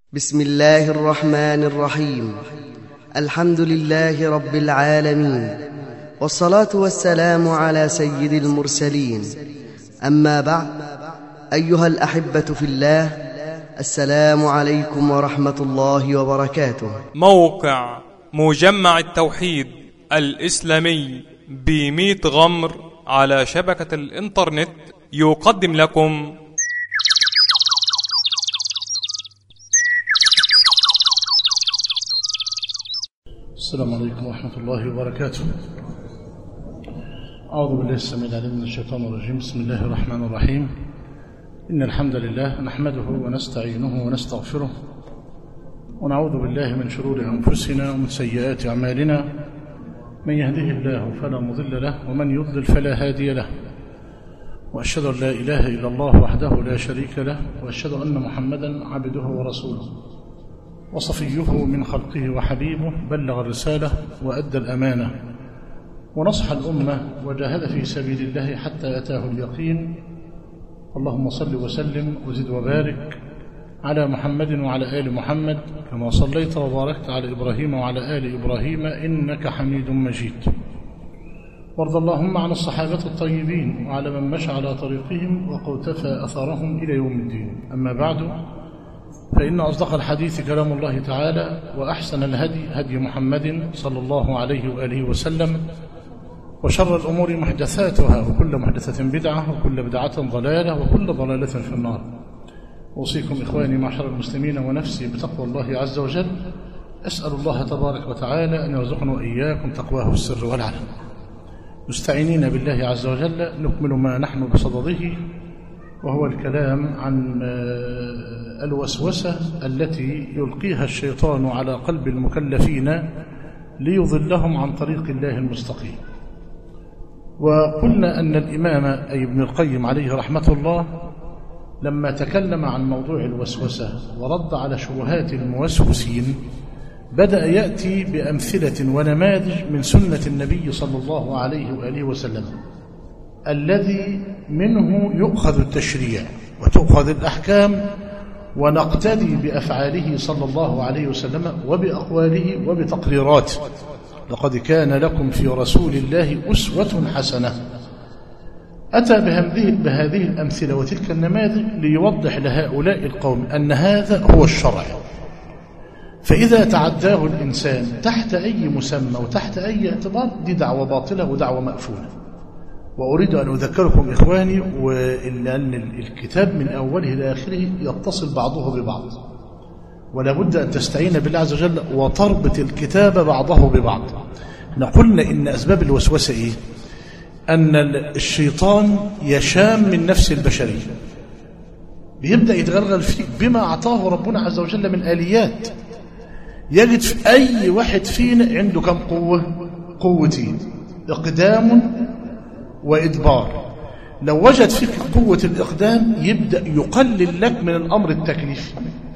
بسم الله الرحمن الرحيم الحمد لله رب العالمين والصلاة والسلام على سيد المرسلين أما بعد أيها الأحبة في الله السلام عليكم ورحمة الله وبركاته موقع مجمع التوحيد الإسلامي بميت غمر على شبكة الإنترنت يقدم لكم السلام عليكم ورحمة الله وبركاته أعوذ بالله السميع العليم من الشيطان الرجيم بسم الله الرحمن الرحيم إن الحمد لله نحمده ونستعينه ونستغفره ونعوذ بالله من شرور أنفسنا ومن سيئات أعمالنا من يهده الله فلا مضل له ومن يضلل فلا هادي له وأشهد أن لا إله إلا الله وحده لا شريك له وأشهد أن محمدا عبده ورسوله وصفيه من خلقه وحبيبه بلغ الرسالة وأدى الأمانة ونصح الأمة وجاهد في سبيل الله حتى أتاه اليقين اللهم صل وسلم وزد وبارك على محمد وعلى آل محمد كما صليت وباركت على إبراهيم وعلى آل إبراهيم إنك حميد مجيد وارض اللهم عن الصحابة الطيبين وعلى من مشى على طريقهم وقوتفى أثرهم إلى يوم الدين أما بعد فإن أصدق الحديث كلام الله تعالى وأحسن الهدي هدي محمد صلى الله عليه وآله وسلم وشر الأمور محدثاتها وكل محدثة بدعة وكل بدعة ضلالة وكل ضلالة في النار أوصيكم إخواني معشر المسلمين ونفسي بتقوى الله عز وجل أسأل الله تبارك وتعالى أن يرزقنا وإياكم تقواه السر والعلن مستعينين بالله عز وجل نكمل ما نحن بصدده وهو الكلام عن الوسوسة التي يلقيها الشيطان على قلب المكلفين ليضلهم عن طريق الله المستقيم وقلنا أن الإمام أي ابن القيم عليه رحمة الله لما تكلم عن موضوع الوسوسة ورد على شبهات الموسوسين بدأ يأتي بأمثلة ونماذج من سنة النبي صلى الله عليه وآله وسلم الذي منه يؤخذ التشريع وتؤخذ الأحكام ونقتدي بأفعاله صلى الله عليه وسلم وبأقواله وبتقريراته لقد كان لكم في رسول الله أسوة حسنة أتى بهذه الأمثلة وتلك النماذج ليوضح لهؤلاء القوم أن هذا هو الشرع فإذا تعداه الإنسان تحت أي مسمى وتحت أي اعتبار دي دعوة باطلة ودعوة مأفولة وأريد أن أذكركم إخواني وأن الكتاب من أوله إلى آخره يتصل بعضه ببعض ولا بد أن تستعين بالله عز وجل وتربط الكتاب بعضه ببعض قلنا إن أسباب الوسوسة إيه أن الشيطان يشام من نفس البشرية بيبدأ يتغلغل فيك بما أعطاه ربنا عز وجل من آليات يجد في أي واحد فينا عنده كم قوة قوتين إقدام وإدبار لو وجد فيك قوة الإقدام يبدأ يقلل لك من الأمر التكليفي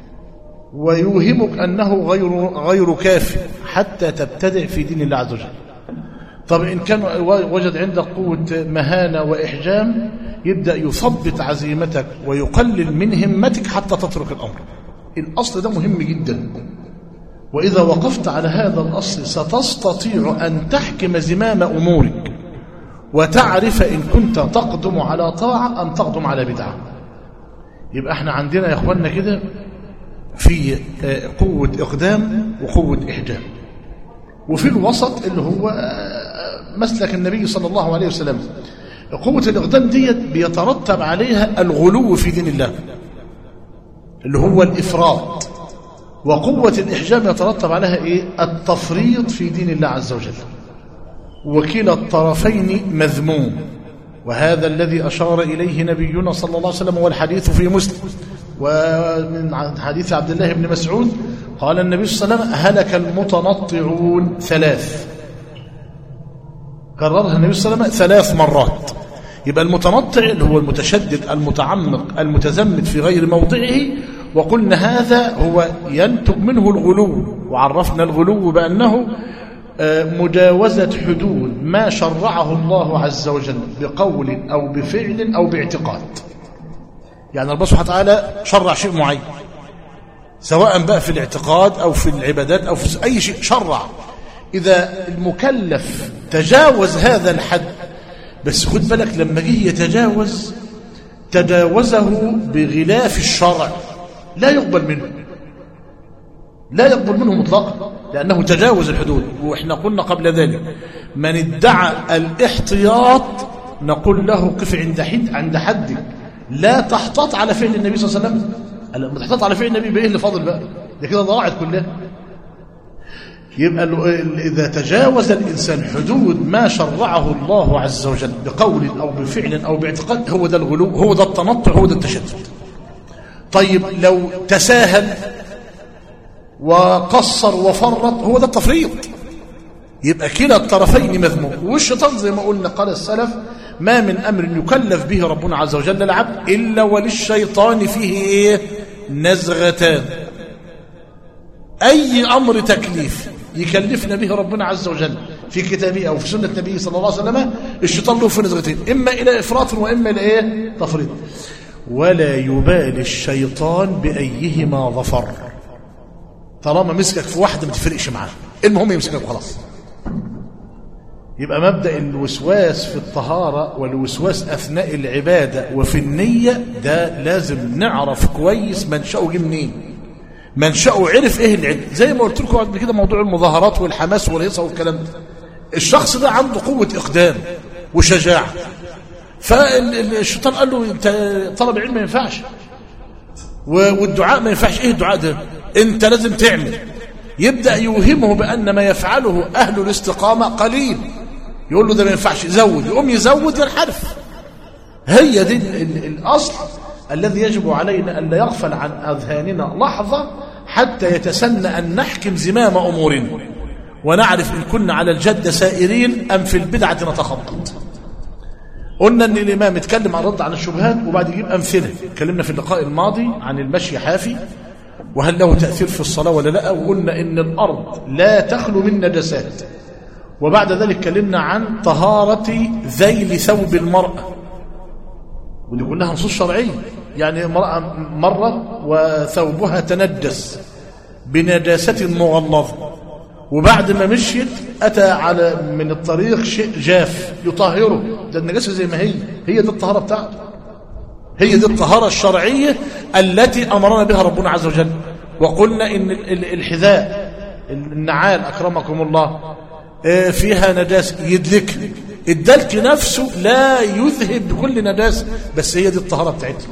ويوهمك أنه غير, غير كافي حتى تبتدع في دين الله عز وجل طب إن كان وجد عندك قوة مهانة وإحجام يبدأ يثبت عزيمتك ويقلل من همتك حتى تترك الأمر الأصل ده مهم جدا وإذا وقفت على هذا الأصل ستستطيع أن تحكم زمام أمورك وتعرف إن كنت تقدم على طاعة أم تقدم على بدعة يبقى احنا عندنا يا اخوانا كده في قوة إقدام وقوة إحجام وفي الوسط اللي هو مسلك النبي صلى الله عليه وسلم قوة الإقدام ديت بيترتب عليها الغلو في دين الله اللي هو الإفراط وقوة الإحجام يترتب عليها إيه؟ التفريط في دين الله عز وجل وكلا الطرفين مذموم وهذا الذي أشار إليه نبينا صلى الله عليه وسلم والحديث في مسلم ومن حديث عبد الله بن مسعود قال النبي صلى الله عليه وسلم هلك المتنطعون ثلاث كررها النبي صلى الله عليه وسلم ثلاث مرات يبقى المتنطع اللي هو المتشدد المتعمق المتزمت في غير موضعه وقلنا هذا هو ينتج منه الغلو وعرفنا الغلو بأنه مجاوزة حدود ما شرعه الله عز وجل بقول أو بفعل أو باعتقاد يعني ربنا سبحانه وتعالى شرع شيء معين سواء بقى في الاعتقاد أو في العبادات أو في أي شيء شرع إذا المكلف تجاوز هذا الحد بس خد بالك لما جه يتجاوز تجاوزه بغلاف الشرع لا يقبل منه لا يقبل منه مطلقا لأنه تجاوز الحدود وإحنا قلنا قبل ذلك من ادعى الاحتياط نقول له قف عند حد عند حدك لا تحتاط على فعل النبي صلى الله عليه وسلم لما تحتاط على فعل النبي بايه اللي فاضل بقى ده كده ضاعت كلها يبقى إذا تجاوز الإنسان حدود ما شرعه الله عز وجل بقول أو بفعل أو باعتقاد هو ده الغلو هو ده التنطع هو ده التشدد طيب لو تساهل وقصر وفرط هو ده التفريط يبقى كلا الطرفين مذموم والشيطان زي ما قلنا قال السلف ما من أمر يكلف به ربنا عز وجل العبد إلا وللشيطان فيه إيه نزغتان أي أمر تكليف يكلفنا به ربنا عز وجل في كتابه أو في سنة النبي صلى الله عليه وسلم الشيطان له في نزغتين إما إلى إفراط وإما إلى إيه تفريط ولا يبالي الشيطان بأيهما ظفر طالما مسكك في واحدة ما تفرقش معاه المهم يمسكك خلاص يبقى مبدأ الوسواس في الطهارة والوسواس أثناء العبادة وفي النية ده لازم نعرف كويس منشأه جه منين منشأه عرف ايه العلم زي ما قلت لكم قبل كده موضوع المظاهرات والحماس والهيصة والكلام ده الشخص ده عنده قوة إقدام وشجاعة فالشيطان قال له انت طلب العلم ما ينفعش والدعاء ما ينفعش ايه الدعاء ده انت لازم تعمل يبدأ يوهمه بأن ما يفعله أهل الاستقامة قليل يقول له ده ما ينفعش زود يقوم يزود ينحرف هي دي الأصل الذي يجب علينا أن لا يغفل عن أذهاننا لحظة حتى يتسنى أن نحكم زمام أمورنا ونعرف إن كنا على الجد سائرين أم في البدعة نتخبط قلنا أن الإمام اتكلم عن رد عن الشبهات وبعد يجيب أمثلة اتكلمنا في اللقاء الماضي عن المشي حافي وهل له تأثير في الصلاة ولا لا وقلنا إن الأرض لا تخلو من نجسات وبعد ذلك اتكلمنا عن طهارة ذيل ثوب المرأة ودي كلها نصوص شرعية يعني امرأة مرت وثوبها تنجس بنجاسة مغلظة وبعد ما مشيت أتى على من الطريق شيء جاف يطهره ده النجاسة زي ما هي هي دي الطهارة بتاعته هي دي الطهارة الشرعية التي أمرنا بها ربنا عز وجل وقلنا إن الحذاء النعال أكرمكم الله فيها نجاسة يدلك الدلك نفسه لا يذهب بكل نجاسة بس هي دي الطهارة بتاعتها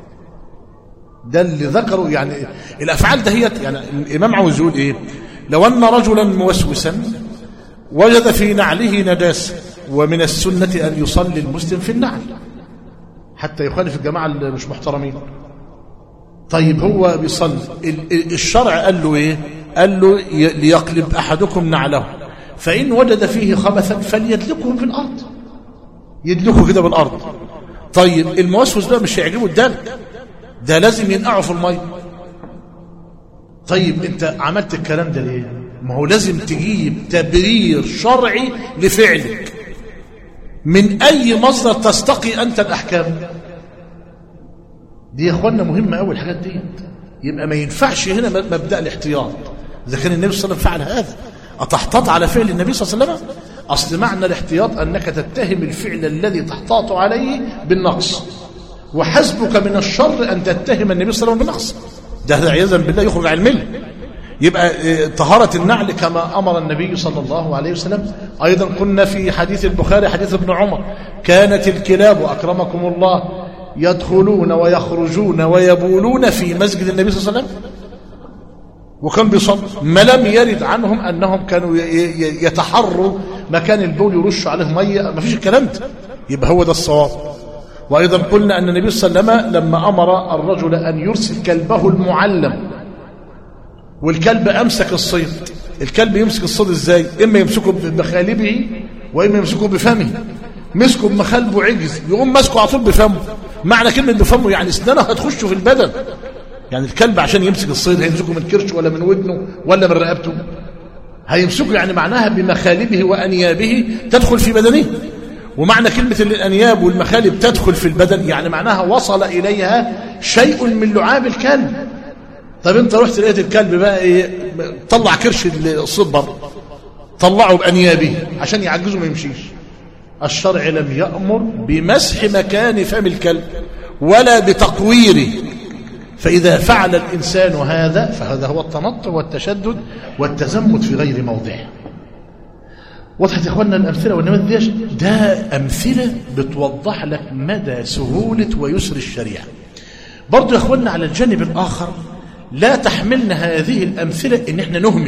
ده اللي ذكروا يعني الأفعال دهيت يعني الإمام عاوز يقول إيه لو أن رجلا موسوسا وجد في نعله نجاسة ومن السنة أن يصلي المسلم في النعل حتى يخالف الجماعة اللي مش محترمين طيب هو بيصلي الشرع قال له ايه قال له ليقلب احدكم نعله فان وجد فيه خبثا فليدلكه في الارض يدلكه كده بالارض طيب الموسوس ده مش هيعجبه الدلك ده لازم ينقعه في الميه طيب انت عملت الكلام ده ليه ما هو لازم تجيب تبرير شرعي لفعلك من أي مصدر تستقي أنت الأحكام دي يا أخوانا مهمة أول الحاجات دي يبقى ما ينفعش هنا مبدأ الاحتياط إذا كان النبي صلى الله عليه وسلم فعل هذا أتحتاط على فعل النبي صلى الله عليه وسلم أصل معنى الاحتياط أنك تتهم الفعل الذي تحتاط عليه بالنقص وحسبك من الشر أن تتهم النبي صلى الله عليه وسلم بالنقص ده عياذا بالله يخرج عن المله يبقى طهارة النعل كما أمر النبي صلى الله عليه وسلم أيضا قلنا في حديث البخاري حديث ابن عمر كانت الكلاب أكرمكم الله يدخلون ويخرجون ويبولون في مسجد النبي صلى الله عليه وسلم وكان بيصلي ما لم يرد عنهم أنهم كانوا يتحروا مكان البول يرش عليه مية ما فيش الكلام ده يبقى هو ده الصواب وأيضا قلنا أن النبي صلى الله عليه وسلم لما أمر الرجل أن يرسل كلبه المعلم والكلب أمسك الصيد الكلب يمسك الصيد ازاي إما يمسكه بمخالبه وإما يمسكه بفمه مسكه بمخالبه عجز يقوم ماسكه على طول بفمه معنى كلمة بفمه يعني اسنانه هتخشه في البدن يعني الكلب عشان يمسك الصيد هيمسكه من كرش ولا من ودنه ولا من رقبته هيمسكه يعني معناها بمخالبه وأنيابه تدخل في بدنه ومعنى كلمة الأنياب والمخالب تدخل في البدن يعني معناها وصل إليها شيء من لعاب الكلب طب انت رحت لقيت الكلب بقى ايه طلع كرش الصبر طلعه بانيابه عشان يعجزه ما يمشيش الشرع لم يأمر بمسح مكان فم الكلب ولا بتقويره فإذا فعل الإنسان هذا فهذا هو التنطع والتشدد والتزمت في غير موضعه وضحت يا اخوانا الامثله والنماذج ده امثله بتوضح لك مدى سهوله ويسر الشريعه برضه يا اخوانا على الجانب الاخر لا تحملنا هذه الامثله ان احنا نهمل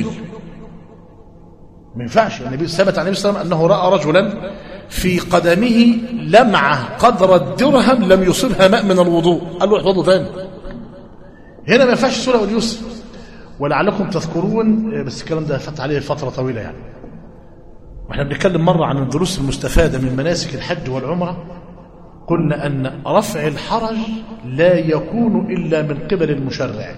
ما ينفعش النبي ثبت عن النبي صلى الله عليه وسلم انه راى رجلا في قدمه لمعه قدر الدرهم لم يصبها ماء من الوضوء قال له احفظه ثاني هنا ما ينفعش السهوله واليسر ولعلكم تذكرون بس الكلام ده فات عليه فتره طويله يعني واحنا بنتكلم مرة عن الدروس المستفادة من مناسك الحج والعمرة قلنا أن رفع الحرج لا يكون إلا من قبل المشرع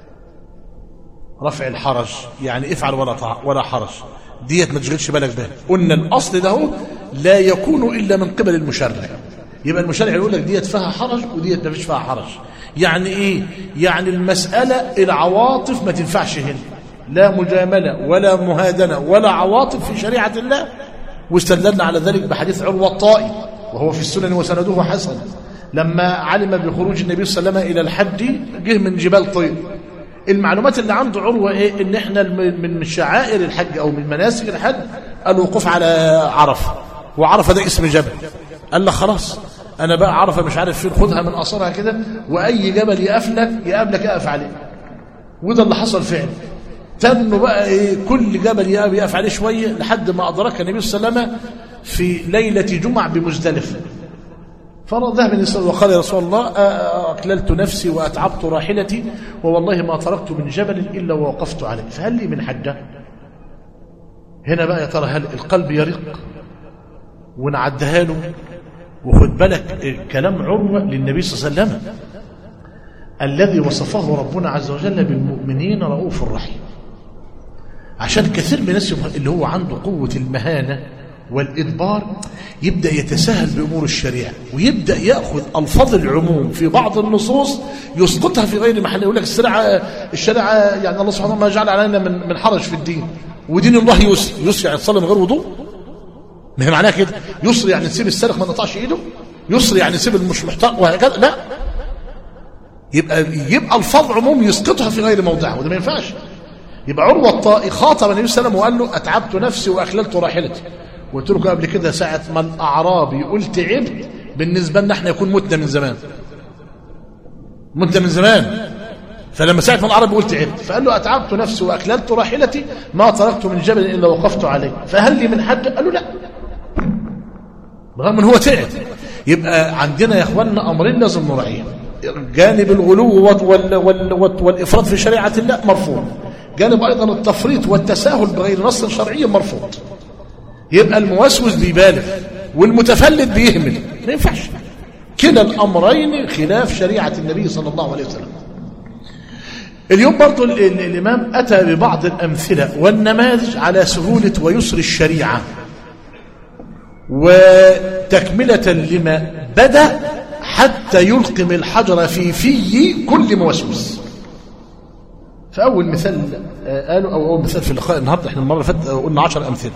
رفع الحرج يعني افعل ولا طع ولا حرج ديت ما تشغلش بالك بها قلنا الأصل ده لا يكون إلا من قبل المشرع يبقى المشرع يقول لك ديت فيها حرج وديت ما فيش فيها حرج يعني ايه يعني المسألة العواطف ما تنفعش هنا لا مجاملة ولا مهادنة ولا عواطف في شريعة الله واستدللنا على ذلك بحديث عروة الطائي وهو في السنن وسنده حسن لما علم بخروج النبي صلى الله عليه وسلم إلى الحج جه من جبال طير المعلومات اللي عنده عروة إيه إن إحنا من شعائر الحج أو من مناسك الحج الوقوف على عرفة وعرفة ده اسم جبل قال لك خلاص أنا بقى عرفة مش عارف فين خدها من أثرها كده وأي جبل يقفلك يقابلك أقف عليه وده اللي حصل فعلا تنه بقى إيه كل جبل يقف عليه شوية لحد ما أدرك النبي صلى الله عليه وسلم في ليلة جمع بمزدلفة فذهب النبي وقال يا رسول الله أكللت نفسي وأتعبت راحلتي ووالله ما تركت من جبل إلا ووقفت عليه فهل لي من حجة هنا بقى يا ترى هل القلب يرق ونعدها له وخد بالك كلام عروة للنبي صلى الله عليه وسلم الذي وصفه ربنا عز وجل بالمؤمنين رؤوف رحيم عشان كثير من الناس اللي هو عنده قوة المهانة والإدبار يبدأ يتساهل بأمور الشريعة ويبدأ يأخذ ألفاظ العموم في بعض النصوص يسقطها في غير محل يقول لك الشريعة الشريعة يعني الله سبحانه ما جعل علينا من من حرج في الدين ودين الله يسر يسر يعني تصلي من غير وضوء ما هي معناها كده يسر يعني تسيب السارق ما تقطعش ايده يسر يعني تسيب المش محتاق وهكذا لا يبقى يبقى الفاظ عموم يسقطها في غير موضعها وده ما ينفعش يبقى عروة الطائي خاطب النبي صلى الله عليه وسلم وقال له أتعبت نفسي وأكللت راحلتي قلت لكم قبل كده ساعة ما الأعرابي يقول تعبت بالنسبة لنا احنا يكون متنا من زمان متنا من زمان فلما ساعة ما العربي يقول تعبت فقال له أتعبت نفسي وأكللت راحلتي ما تركت من جبل إلا وقفت عليه فهل لي من حج قال له لا رغم ان هو تعب يبقى عندنا يا اخواننا امرين لازم نراعيهم جانب الغلو وال وال وال والافراط في شريعه الله مرفوض جانب ايضا التفريط والتساهل بغير نص شرعي مرفوض يبقى الموسوس بيبالغ والمتفلت بيهمل ما ينفعش كلا الامرين خلاف شريعه النبي صلى الله عليه وسلم اليوم برضو الامام اتى ببعض الامثله والنماذج على سهوله ويسر الشريعه وتكمله لما بدا حتى يلقم الحجر في في كل موسوس فأول مثال قالوا أو أول مثال في اللقاء النهاردة احنا المرة اللي فاتت قلنا 10 أمثلة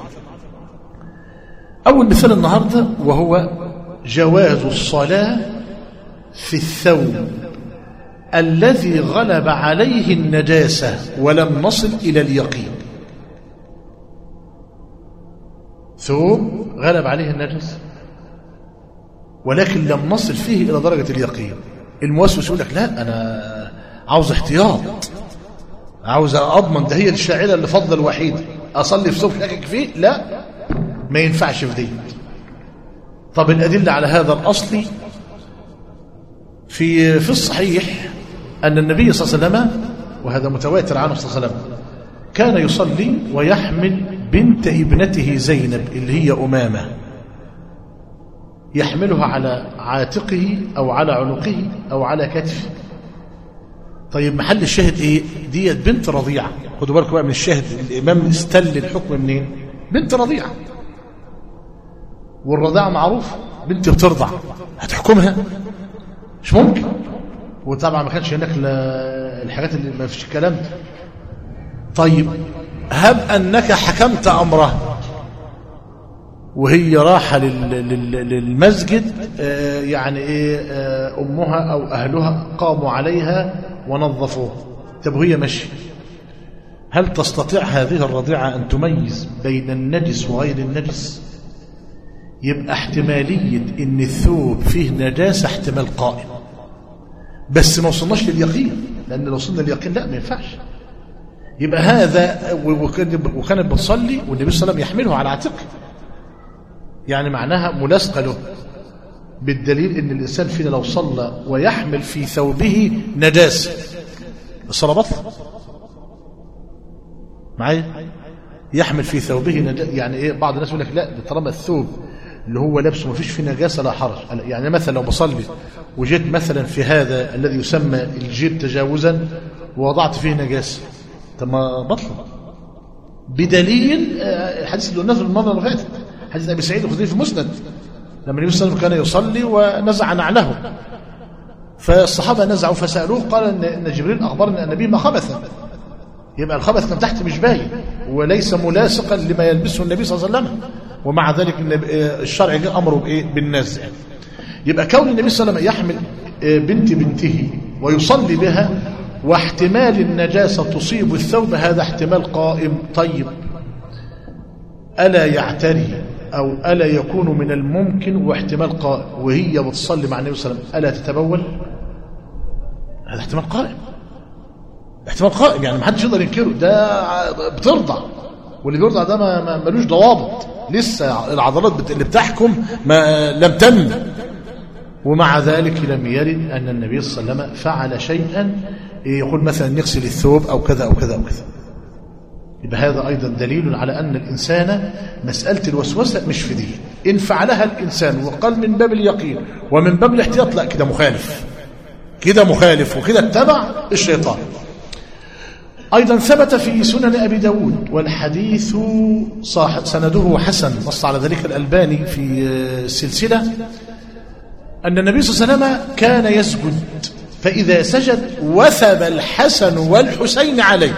أول مثال النهاردة وهو جواز الصلاة في الثوب الذي غلب عليه النجاسة ولم نصل إلى اليقين ثوب غلب عليه النجاسة ولكن لم نصل فيه إلى درجة اليقين الموسوس يقول لك لا أنا عاوز احتياط عاوز أضمن ده هي الشاعرة اللي فضل الوحيد أصلي في صبح شاكك فيه لا ما ينفعش في دي طب الأدلة على هذا الأصل في في الصحيح أن النبي صلى الله عليه وسلم وهذا متواتر عنه صلى الله عليه وسلم كان يصلي ويحمل بنت ابنته زينب اللي هي أمامة يحملها على عاتقه أو على عنقه أو على كتفه طيب محل الشاهد ايه ديت بنت رضيعة خدوا بالكم بقى من الشاهد الإمام استل الحكم منين بنت رضيعة والرضاعة معروف بنت بترضع هتحكمها مش ممكن وطبعا ما كانش هناك لا الحاجات اللي ما فيش كلام ده طيب هب أنك حكمت أمره وهي راحة لل- لل- للمسجد آه، يعني إيه آه، أمها أو أهلها قاموا عليها ونظفوها طب وهي ماشية هل تستطيع هذه الرضيعة أن تميز بين النجس وغير النجس يبقى احتمالية ان الثوب فيه نجاسة احتمال قائم بس ما وصلناش لليقين لان لو وصلنا لليقين لا ما ينفعش يبقى هذا و- وكان- وكانت بتصلي والنبي صلى الله عليه وسلم يحمله على عاتقه يعني معناها ملاصقة له بالدليل ان الانسان فينا لو صلى ويحمل في ثوبه نجاسة الصلاة بطل معايا يحمل في ثوبه نجاسة يعني ايه بعض الناس يقول لك لا ده طالما الثوب اللي هو لابسه ما فيش فيه نجاسة لا حرج يعني مثلا لو بصلي وجيت مثلا في هذا الذي يسمى الجيب تجاوزا ووضعت فيه نجاسة طب ما بطل بدليل آه، الحديث اللي قلناه في المره اللي فاتت حديث ابي سعيد الخدري في المسند لما النبي صلى الله عليه وسلم كان يصلي ونزع نعله فالصحابه نزعوا فسالوه قال ان إن جبريل اخبرني ان النبي ما خبث يبقى الخبث كان تحت مش باين وليس ملاصقا لما يلبسه النبي صلى الله عليه وسلم ومع ذلك النبي- آه، الشرع جاء امره بايه بالنزع يبقى كون النبي صلى الله عليه وسلم يحمل آه، بنت بنته ويصلي بها واحتمال النجاسة تصيب الثوب هذا احتمال قائم طيب ألا يعتري أو ألا يكون من الممكن واحتمال قائم وهي بتصلي مع النبي صلى الله عليه وسلم ألا تتبول هذا احتمال قائم احتمال قائم يعني ما حدش يقدر ينكره ده بترضع واللي بيرضع ده ما ما- ملوش ضوابط لسه العضلات بت- اللي بتحكم ما لم تنمو ومع ذلك لم يرد أن النبي صلى الله عليه وسلم فعل شيئا يقول مثلا نغسل الثوب أو كذا أو كذا أو كذا يبقى هذا أيضا دليل على أن الإنسان مسألة الوسوسة مش في دي إن فعلها الإنسان وقال من باب اليقين ومن باب الاحتياط لا كده مخالف كده مخالف وكده اتبع الشيطان أيضا ثبت في سنن أبي داود والحديث صاحب سنده حسن نص على ذلك الألباني في آه، السلسلة أن النبي صلى الله عليه وسلم كان يسجد فإذا سجد وثب الحسن والحسين عليه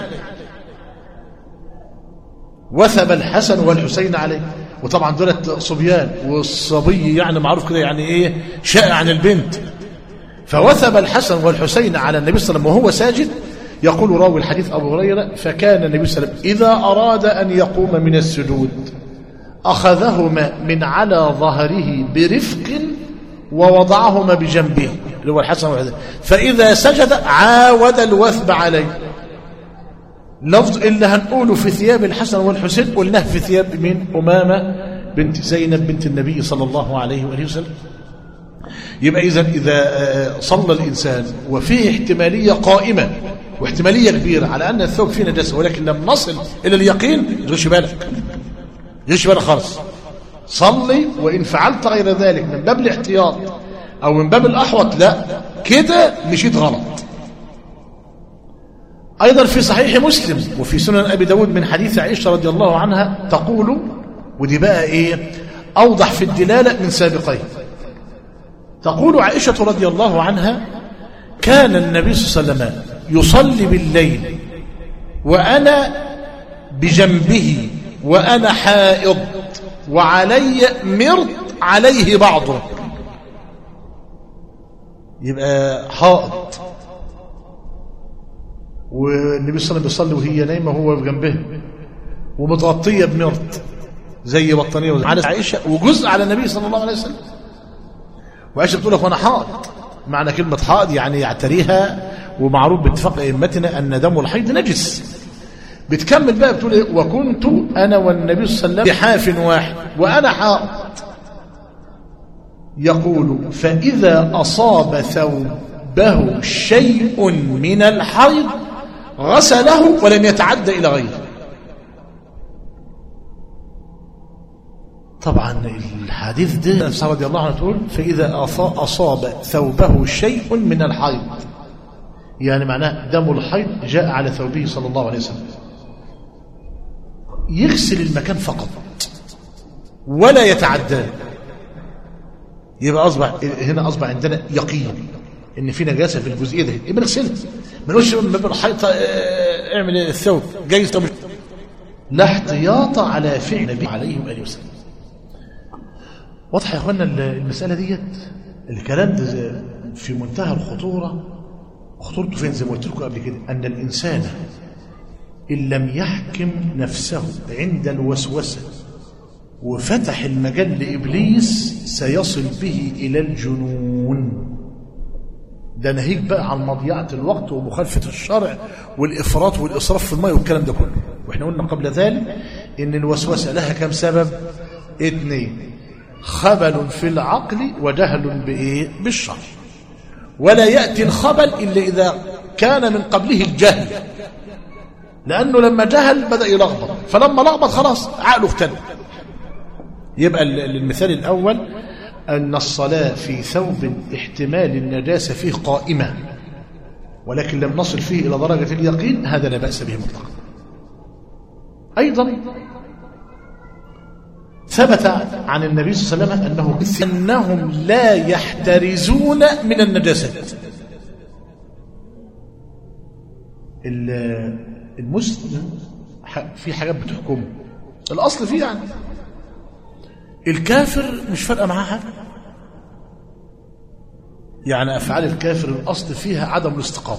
وثب الحسن والحسين عليه وطبعا دولت صبيان والصبي يعني معروف كده يعني ايه شائع عن البنت فوثب الحسن والحسين على النبي صلى الله عليه وسلم وهو ساجد يقول راوي الحديث أبو هريرة فكان النبي صلى الله عليه وسلم إذا أراد أن يقوم من السجود أخذهما من على ظهره برفق ووضعهما بجنبه اللي هو الحسن والحسين فإذا سجد عاود الوثب عليه لفظ اللي هنقوله في ثياب الحسن والحسين قلناه في ثياب من أمامة بنت زينب بنت النبي صلى الله عليه وآله وسلم يبقى إذا إذا آه، صلى الإنسان وفيه احتمالية قائمة واحتمالية كبيرة على أن الثوب فيه نجاسة ولكن لم نصل إلى اليقين ما تغش بالك تغش بالك خالص صلي وإن فعلت غير ذلك من باب الاحتياط أو من باب الأحوط لا كده مشيت غلط أيضا في صحيح مسلم وفي سنن أبي داود من حديث عائشة رضي الله عنها تقول ودي بقى إيه أوضح في الدلالة من سابقين تقول عائشة رضي الله عنها كان النبي صلى الله عليه وسلم يصلي بالليل وأنا بجنبه وأنا حائض وعلي مرض عليه بعضه يبقى حائض والنبي صلى الله عليه وسلم بيصلي وهي نايمه وهو جنبها ومتغطيه بمرض زي بطانيه وزي على عائشه وجزء على النبي صلى الله عليه وسلم وعائشه بتقول لك وانا حائض معنى كلمه حائض يعني يعتريها ومعروف باتفاق ائمتنا ان دم الحيض نجس بتكمل بقى بتقول ايه وكنت انا والنبي صلى الله عليه وسلم بحاف واحد وانا حائض يقول فاذا اصاب ثوبه شيء من الحيض غسله ولم يتعدى الى غيره طبعا الحديث ده نفسها رضي الله عنه تقول فإذا أصا- أصاب ثوبه شيء من الحيض يعني معناه دم الحيض جاء على ثوبه صلى الله عليه وسلم يغسل المكان فقط ولا يتعدى يبقى أصبح هنا أصبح عندنا يقين إن في نجاسة في الجزئية ده يبقى نغسلها ما نقولش من باب الحيطة اه، اعمل الثوب جايز طب لا احتياط على فعل النبي عليه وآله وسلم واضح يا اخوانا المسألة ديت الكلام ده في منتهى الخطورة خطورته فين زي ما قلت لكم قبل كده أن الإنسان إن لم يحكم نفسه عند الوسوسة وفتح المجال لإبليس سيصل به إلى الجنون ده ناهيك بقى عن مضيعة الوقت ومخالفة الشرع والإفراط والإسراف في الماء والكلام ده كله وإحنا قلنا قبل ذلك إن الوسوسة لها كم سبب اثنين خبل في العقل وجهل بإيه بالشرع ولا يأتي الخبل إلا إذا كان من قبله الجهل لأنه لما جهل بدأ يلخبط فلما لخبط خلاص عقله اختل يبقى المثال الأول أن الصلاة في ثوب احتمال النجاسة فيه قائمة ولكن لم نصل فيه إلى درجة اليقين هذا لا بأس به مطلقا أيضا ثبت عن النبي صلى الله عليه وسلم أنه أنهم لا يحترزون من النجاسات المسلم في حاجات بتحكمه الأصل فيه يعني الكافر مش فارقه معاه حاجه يعني افعال الكافر الاصل فيها عدم الاستقامه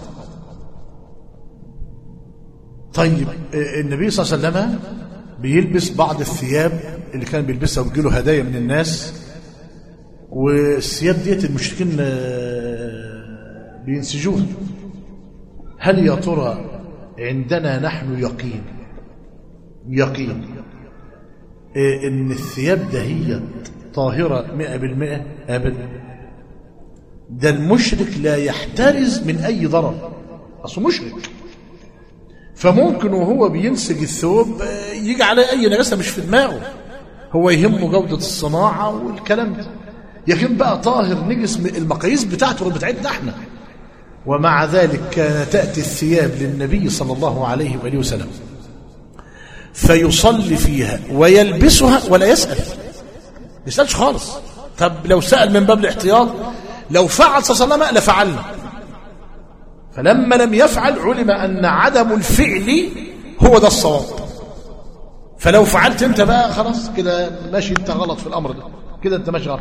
طيب النبي صلى الله عليه وسلم بيلبس بعض الثياب اللي كان بيلبسها وبيجيله هدايا من الناس والثياب ديت المشركين بينسجوها هل يا ترى عندنا نحن يقين يقين ان الثياب ده هي طاهرة مئة بالمئة أبدا ده المشرك لا يحترز من أي ضرر أصله مشرك فممكن وهو بينسج الثوب يجي عليه أي نجاسة مش في دماغه هو يهمه جودة الصناعة والكلام ده لكن بقى طاهر نجس المقاييس بتاعته بتاعتنا احنا ومع ذلك كان تأتي الثياب للنبي صلى الله عليه وآله وسلم فيصلي فيها ويلبسها ولا يسأل ما يسألش خالص طب لو سأل من باب الاحتياط لو فعل صلى الله عليه وسلم لفعلنا فلما لم يفعل علم أن عدم الفعل هو ده الصواب فلو فعلت انت بقى خلاص كده ماشي انت غلط في الأمر ده كده انت ماشي غلط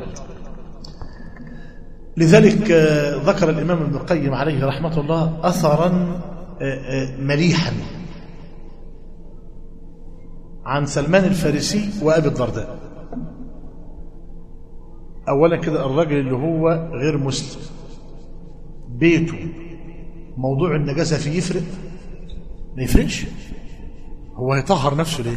لذلك ذكر الإمام ابن القيم عليه رحمة الله أثرا مليحا عن سلمان الفارسي وأبي الدرداء أولا كده الراجل اللي هو غير مسلم بيته موضوع النجاسة فيه يفرق ما يفرقش هو يطهر نفسه ليه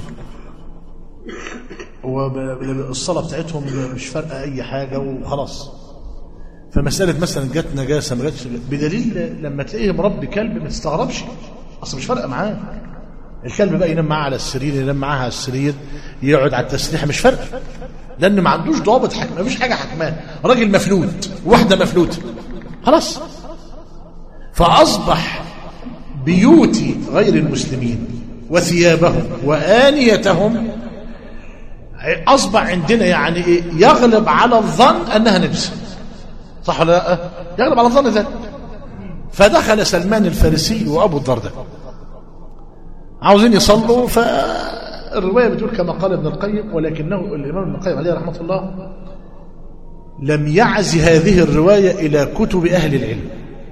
هو الصلاة بتاعتهم مش فارقة أي حاجة وخلاص فمسألة مثلا جت نجاسة ما جاتش بدليل لما تلاقيه مربي كلب ما تستغربش أصلا مش فارقة معاه الكلب بقى ينام معاه على السرير ينام معاه على السرير يقعد على التسليحة مش فارقة لأن ما عندوش ضوابط حكم ما فيش حاجة حكمان راجل مفلوت واحدة مفلوتة خلاص فأصبح بيوت غير المسلمين وثيابهم وآنيتهم أصبح عندنا يعني إيه يغلب على الظن أنها نجسة صح ولا لا يغلب على الظن ذلك فدخل سلمان الفارسي وأبو الدرداء عاوزين يصلوا فالرواية بتقول كما قال ابن القيم ولكنه الإمام ابن القيم عليه رحمة الله لم يعز هذه الرواية إلى كتب أهل العلم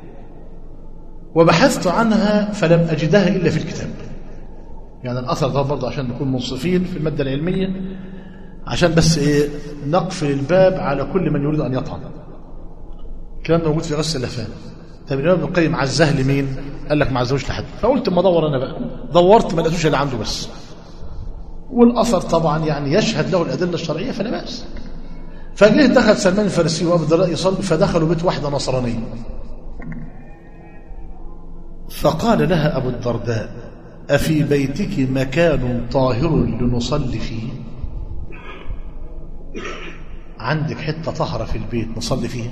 وبحثت عنها فلم أجدها إلا في الكتاب يعني الأثر ده برضه عشان نكون منصفين في المادة العلمية عشان بس إيه نقفل الباب على كل من يريد أن يطعن الكلام ده موجود في غسل اللفان طب الإمام ابن القيم عزاه لمين؟ قال لك ما عزوش لحد فقلت ما ادور أنا بقى دورت ما لقيتوش اللي عنده بس والأثر طبعا يعني يشهد له الأدلة الشرعية فلا بأس فجه دخل سلمان الفارسي وأبو الدرداء يصلي فدخلوا بيت واحدة نصرانية فقال لها أبو الدرداء أفي بيتك مكان طاهر لنصلي فيه عندك حتة طهرة في البيت نصلي فيها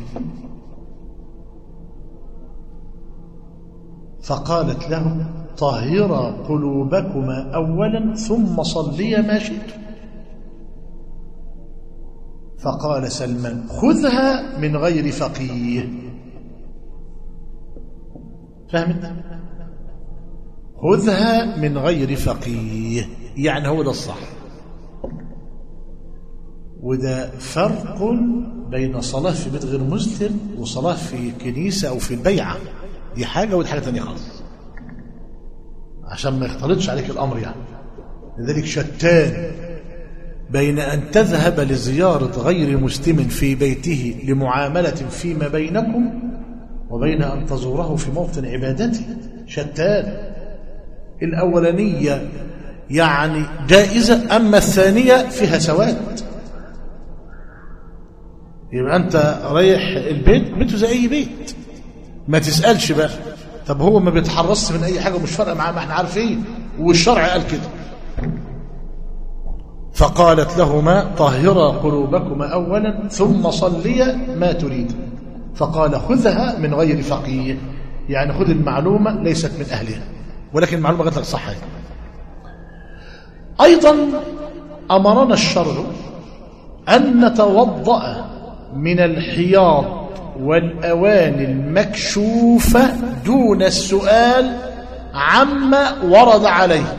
فقالت له طهرا قلوبكما أولا ثم صليا ما شئت فقال سلمان خذها من غير فقيه فهمت خذها من غير فقيه يعني هو ده الصح وده فرق بين صلاة في بيت غير مسلم وصلاة في كنيسة أو في البيعة دي حاجة ودي حاجة تانية خالص عشان ما يختلطش عليك الأمر يعني لذلك شتان بين أن تذهب لزيارة غير مسلم في بيته لمعاملة فيما بينكم وبين أن تزوره في موطن عبادته شتان الأولانية يعني جائزة أما الثانية فيها سواد يبقى أنت رايح البيت بيته زي أي بيت ما تسألش بقى طب هو ما بيتحرصش من أي حاجة ومش فارقة معاه ما احنا عارفين والشرع قال كده فقالت لهما طهرا قلوبكما أولا ثم صليا ما تريد فقال خذها من غير فقيه يعني خذ المعلومة ليست من أهلها ولكن المعلومة قالت لك صح أيضا أمرنا الشرع أن نتوضأ من الحياض والأواني المكشوفة دون السؤال عما ورد عليه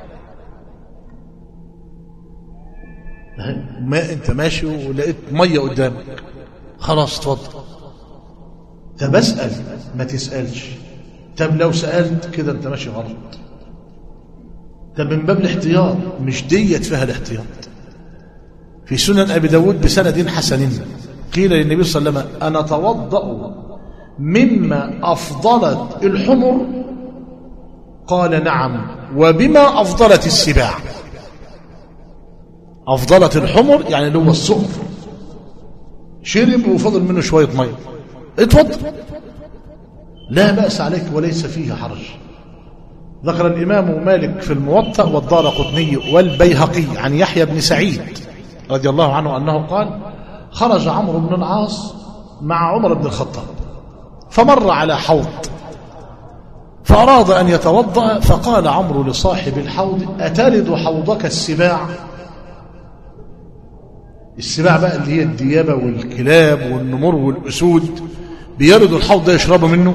ما انت ماشي ولقيت ميه قدامك خلاص اتفضل طب اسال ما تسالش طب لو سالت كده انت ماشي غلط طب من باب الاحتياط مش ديت فيها الاحتياط في سنن ابي داود بسند حسن قيل للنبي صلى الله عليه وسلم انا اتوضا مما افضلت الحمر قال نعم وبما افضلت السباع أفضلت الحمر يعني اللي هو الصقر شرب وفضل منه شوية مية اتفضل لا بأس عليك وليس فيه حرج ذكر الإمام مالك في الموطأ والدار قطني والبيهقي عن يحيى بن سعيد رضي الله عنه أنه قال خرج عمرو بن العاص مع عمر بن الخطاب فمر على حوض فأراد أن يتوضأ فقال عمرو لصاحب الحوض أتلد حوضك السباع السباع بقى اللي هي الديابة والكلاب والنمور والأسود بيردوا الحوض ده يشربوا منه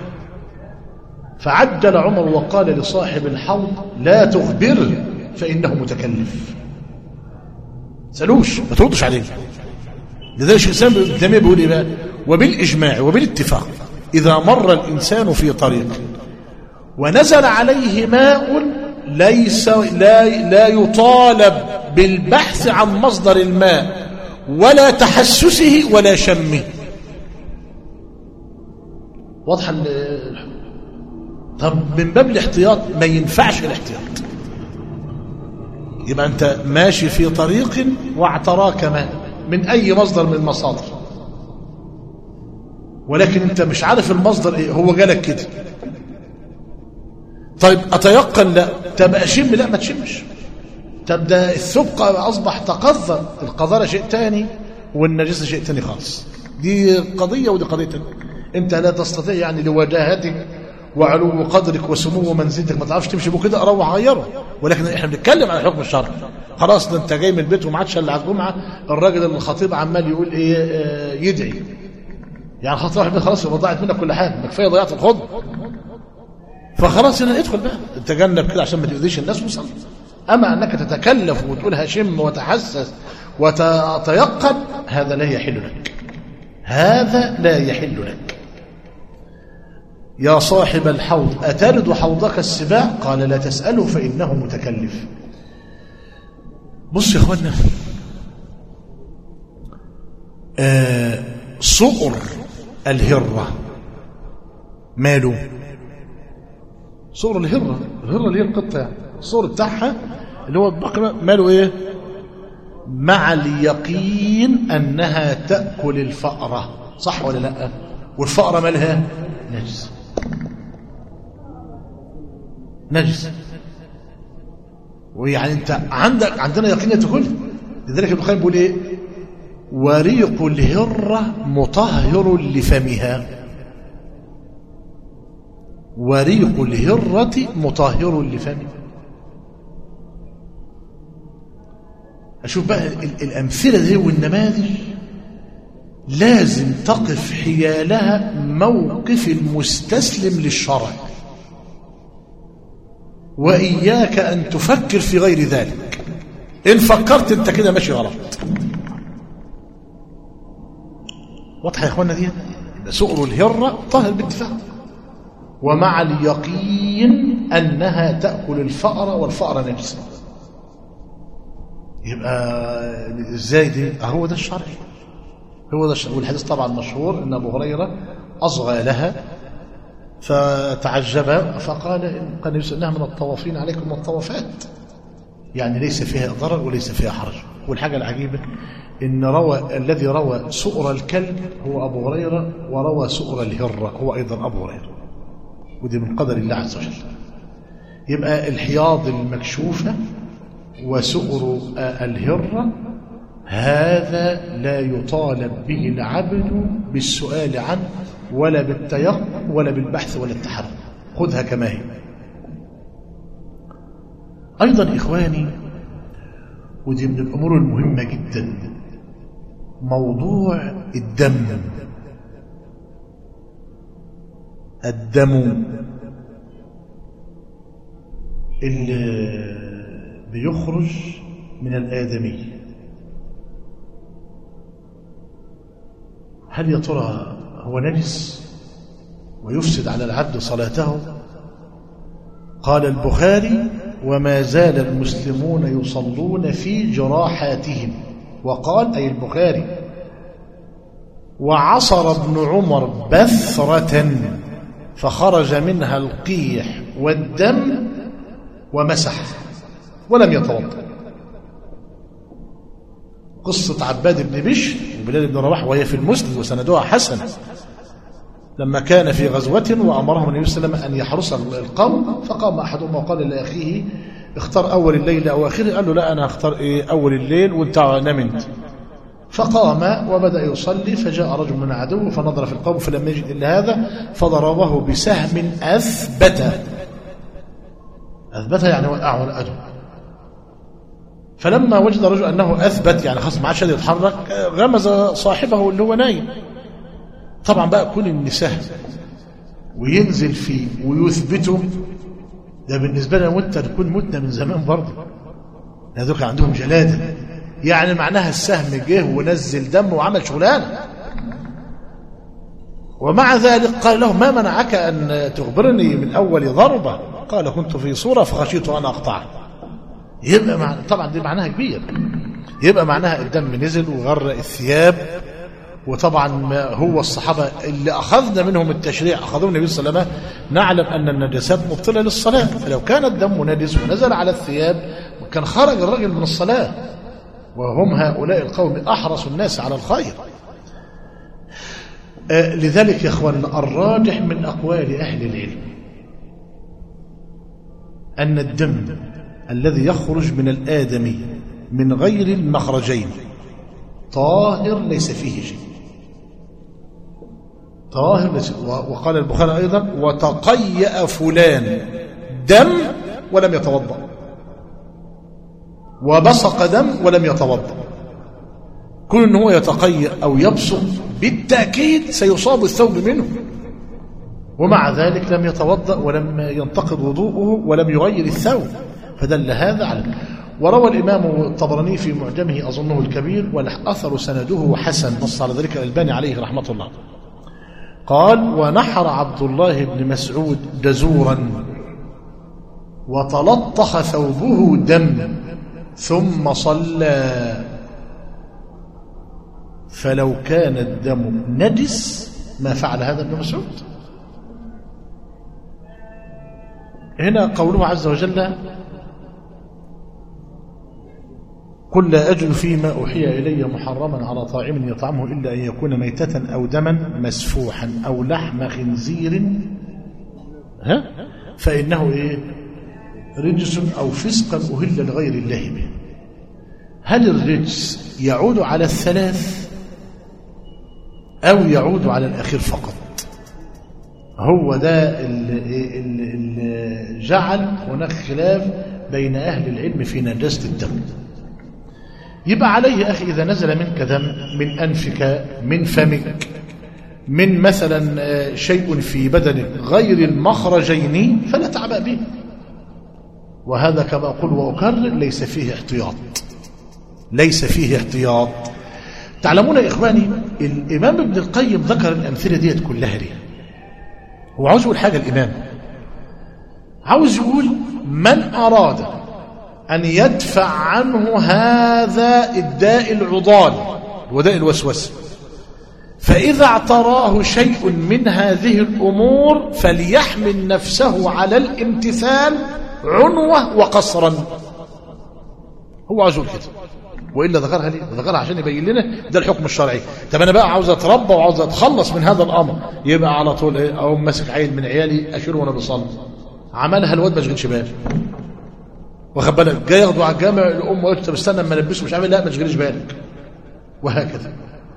فعجل عمر وقال لصاحب الحوض لا تخبره فإنه متكلف سألوش ما تردش عليه لذلك الشيخ الإسلام ابن تيمية بيقول إيه بقى وبالإجماع وبالاتفاق إذا مر الإنسان في طريق ونزل عليه ماء ليس لا لا يطالب بالبحث عن مصدر الماء ولا تحسسه ولا شمه واضحه طب من باب الاحتياط ما ينفعش الاحتياط يبقى انت ماشي في طريق واعتراك ماء من اي مصدر من المصادر ولكن انت مش عارف المصدر ايه هو جالك كده طيب اتيقن لا طب اشم لا ما تشمش طب ده الثبق اصبح تقذر القذاره شيء تاني والنجاسه شيء تاني خالص دي قضيه ودي قضيه تانية. انت لا تستطيع يعني لوجاهتك وعلو قدرك وسمو منزلتك ما تعرفش تمشي بو كده اروح غيره ولكن احنا بنتكلم على حكم الشرع خلاص ده انت جاي من البيت وما عادش الا على الجمعه الراجل الخطيب عمال يقول ايه آه يدعي يعني خلاص راح خلاص يبقى ضاعت منك كل حاجه ما كفايه ضيعت الخطبه فخلاص هنا ادخل بقى تجنب كده عشان ما تؤذيش الناس وصل اما انك تتكلف وتقول هشم وتحسس وتتيقن هذا لا يحل لك هذا لا يحل لك يا صاحب الحوض أتلد حوضك السباع قال لا تسأله فإنه متكلف بص يا اخوانا آه صقر الهرة ماله صقر الهرة الهرة اللي هي القطة يعني الصقر بتاعها اللي هو البقرة ماله ايه مع اليقين أنها تأكل الفأرة صح ولا لا والفأرة مالها نجس نجس ويعني انت عندك عندنا يقين تاكل لذلك ابن القيم بيقول ايه وريق الهرة مطهر لفمها وريق الهرة مطهر لفمها أشوف بقى الأمثلة دي والنماذج لازم تقف حيالها موقف المستسلم للشرع وإياك أن تفكر في غير ذلك إن فكرت أنت كده ماشي غلط واضحة يا إخوانا دي سؤر الهرة طاهر باتفاق ومع اليقين أنها تأكل الفأر والفأر نجس يبقى ازاي دي هو ده الشرع هو ده الشرع والحديث طبعا مشهور ان ابو هريره اصغى لها فتعجب فقال ان كان انها من الطوافين عليكم والطوافات يعني ليس فيها ضرر وليس فيها حرج والحاجه العجيبه ان روى الذي روى سؤر الكلب هو ابو هريره وروى سؤر الهره هو ايضا ابو هريره ودي من قدر الله عز وجل يبقى الحياض المكشوفه وسؤر الهرة هذا لا يطالب به العبد بالسؤال عنه ولا بالتيقن ولا بالبحث ولا التحرك خذها كما هي أيضا إخواني ودي من الأمور المهمة جدا موضوع الدم الدم اللي بيخرج من الآدمي هل يا ترى هو نجس ويفسد على العبد صلاته قال البخاري وما زال المسلمون يصلون في جراحاتهم وقال أي البخاري وعصر ابن عمر بثرة فخرج منها القيح والدم ومسح ولم يتوضا قصة عباد بن بشر وبلال بن رواح وهي في المسند وسندها حسن لما كان في غزوة وأمرهم النبي صلى الله عليه وسلم أن يحرس القوم فقام أحدهم وقال لأخيه اختار أول الليل أو آخره قال له لا أنا اختار إيه أول الليل وانت نام انت فقام وبدأ يصلي فجاء رجل من عدو فنظر في القوم فلم يجد إلا هذا فضربه بسهم أثبت أثبت يعني وقعه الأجر فلما وجد الرجل أنه أثبت يعني خلاص ما عادش يتحرك غمز صاحبه اللي هو نايم طبعا بقى كل النساء وينزل فيه ويثبته ده بالنسبة لنا وانت تكون متنا من زمان برضه هذول كان عندهم جلادة يعني معناها السهم جه ونزل دم وعمل شغلانة ومع ذلك قال له ما منعك أن تخبرني من أول ضربة قال كنت في صورة فخشيت أن أقطعه يبقى مع... طبعا دي معناها كبير يبقى معناها الدم نزل وغرق الثياب وطبعا هو الصحابة اللي أخذنا منهم التشريع أخذوا النبي صلى الله عليه وسلم نعلم أن النجاسات مبطلة للصلاة فلو كان الدم نجس ونزل على الثياب كان خرج الرجل من الصلاة وهم هؤلاء القوم أحرص الناس على الخير آه لذلك يا أخواننا الراجح من أقوال أهل العلم أن الدم الذي يخرج من الآدمي من غير المخرجين طاهر ليس فيه شيء طاهر ليس وقال البخاري أيضا وتقيأ فلان دم ولم يتوضأ وبصق دم ولم يتوضأ كل ان هو يتقيأ أو يبصق بالتأكيد سيصاب الثوب منه ومع ذلك لم يتوضأ ولم ينتقض وضوءه ولم يغير الثوب فدل هذا على وروى الإمام الطبراني في معجمه أظنه الكبير والأثر سنده حسن نص على ذلك الألباني عليه رحمة الله قال ونحر عبد الله بن مسعود جزورا وتلطخ ثوبه دم ثم صلى فلو كان الدم نجس ما فعل هذا ابن مسعود هنا قوله عز وجل قل لا أجد فيما أوحي إلي محرما على طاعم يطعمه إلا أن يكون ميتة أو دما مسفوحا أو لحم خنزير ها فإنه إيه رجس أو فسقا أهل لغير الله به هل الرجس يعود على الثلاث أو يعود على الأخير فقط هو ده اللي جعل هناك خلاف بين أهل العلم في نجاسة الدم يبقى عليه أخي إذا نزل منك دم من أنفك من فمك من مثلا شيء في بدنك غير المخرجين فلا تعبأ به وهذا كما أقول وأكرر ليس فيه احتياط ليس فيه احتياط تعلمون يا إخواني الإمام ابن القيم ذكر الأمثلة ديت كلها ليه هو عاوز يقول حاجة الإمام عاوز يقول من أراد أن يدفع عنه هذا الداء العضال وداء الوسوسه فإذا اعتراه شيء من هذه الأمور فليحمل نفسه على الامتثال عنوة وقصرا هو عاوز يقول كده وإلا ذكرها ليه ذكرها عشان يبين لنا ده الحكم الشرعي طب أنا بقى عاوز أتربى وعاوز أتخلص من هذا الأمر يبقى على طول إيه أقوم ماسك عيل من عيالي أشيله وأنا بصلي عملها الواد ما يشغلش باله واخد بالك جاي ياخده على الجامع الام قلت طب استنى اما البسه مش عامل لا ما تشغلش بالك وهكذا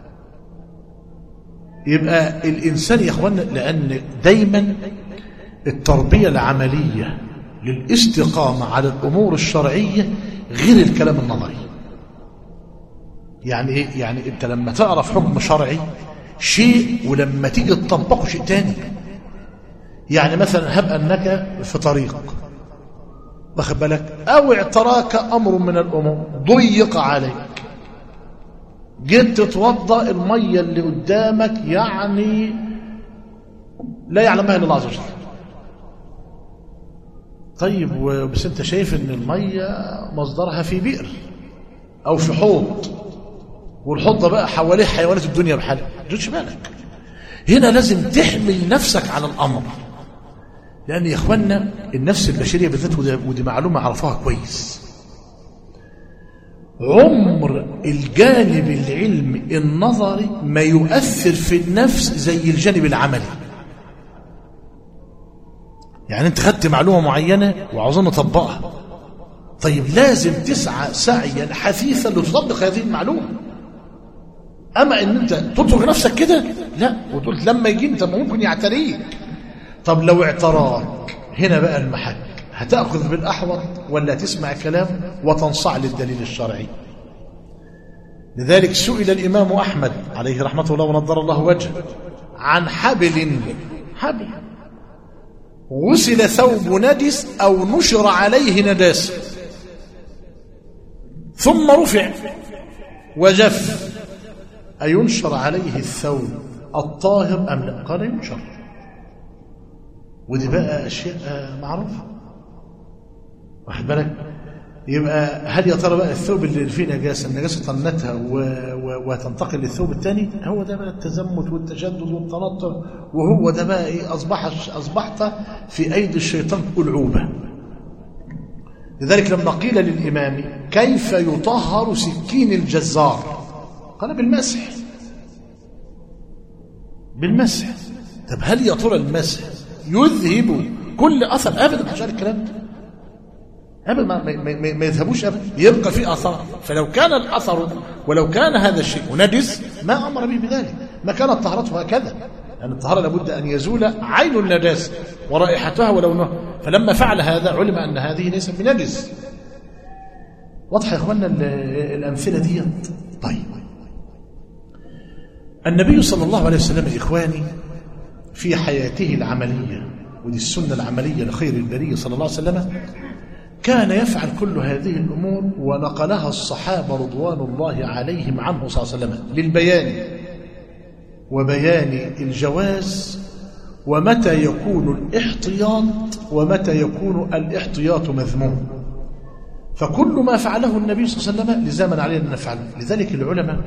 يبقى الإنسان يا أخوانا لأن دايما التربية العملية للاستقامة على الأمور الشرعية غير الكلام النظري يعني إيه؟ يعني أنت لما تعرف حكم شرعي شيء ولما تيجي تطبقه شيء تاني يعني مثلا هب أنك في طريق واخد بالك أو اعتراك أمر من الأمور ضيق عليك جيت تتوضا الميه اللي قدامك يعني لا يعلمها الا الله عز وجل طيب بس انت شايف ان الميه مصدرها في بئر او في حوض والحوض ده بقى حواليه حيوانات الدنيا بحالها ما تجيش بالك هنا لازم تحمل نفسك على الامر لان يا اخوانا النفس البشريه بالذات ودي معلومه عرفوها كويس عمر الجانب العلمي النظري ما يؤثر في النفس زي الجانب العملي يعني انت خدت معلومة معينة وعاوزين نطبقها طيب لازم تسعى سعيا حثيثا لتطبق هذه المعلومة أما أن أنت تترك نفسك كده لا وتقول لما يجي أنت ممكن يعتريك طب لو اعتراك هنا بقى المحك هتأخذ بالأحوط ولا تسمع كلام وتنصاع للدليل الشرعي لذلك سئل الإمام أحمد عليه رحمة الله ونضر الله وجهه عن حبل حبل غسل ثوب ندس أو نشر عليه نداس ثم رفع وجف أينشر عليه الثوب الطاهر أم لا قال ينشر ودي بقى أشياء معروفة واخد بالك يبقى هل يا ترى بقى الثوب اللي فيه نجاسه النجاسه طنتها و... و... وتنتقل للثوب الثاني هو ده بقى التزمت والتشدد والتنطر وهو ده بقى ايه اصبح اصبحت في ايدي الشيطان العوبه لذلك لما قيل للامام كيف يطهر سكين الجزار قال بالمسح بالمسح طب هل يا ترى المسح يذهب كل اثر ابدا مش الكلام ده ابدا ما, ما, ما يذهبوش ابدا يبقى في اثار فلو كان الاثر ولو كان هذا الشيء نجس ما امر به بذلك ما كانت طهارته هكذا لان الطهاره لابد ان يزول عين النجاسه ورائحتها ولونها فلما فعل هذا علم ان هذه ليست بنجس واضحه يا اخوانا الامثله دي طيب النبي صلى الله عليه وسلم اخواني في حياته العمليه ودي السنه العمليه لخير البريه صلى الله عليه وسلم كان يفعل كل هذه الأمور ونقلها الصحابة رضوان الله عليهم عنه صلى الله عليه وسلم للبيان وبيان الجواز ومتى يكون الاحتياط ومتى يكون الاحتياط مذموم فكل ما فعله النبي صلى الله عليه وسلم لزاما علينا أن نفعله لذلك العلماء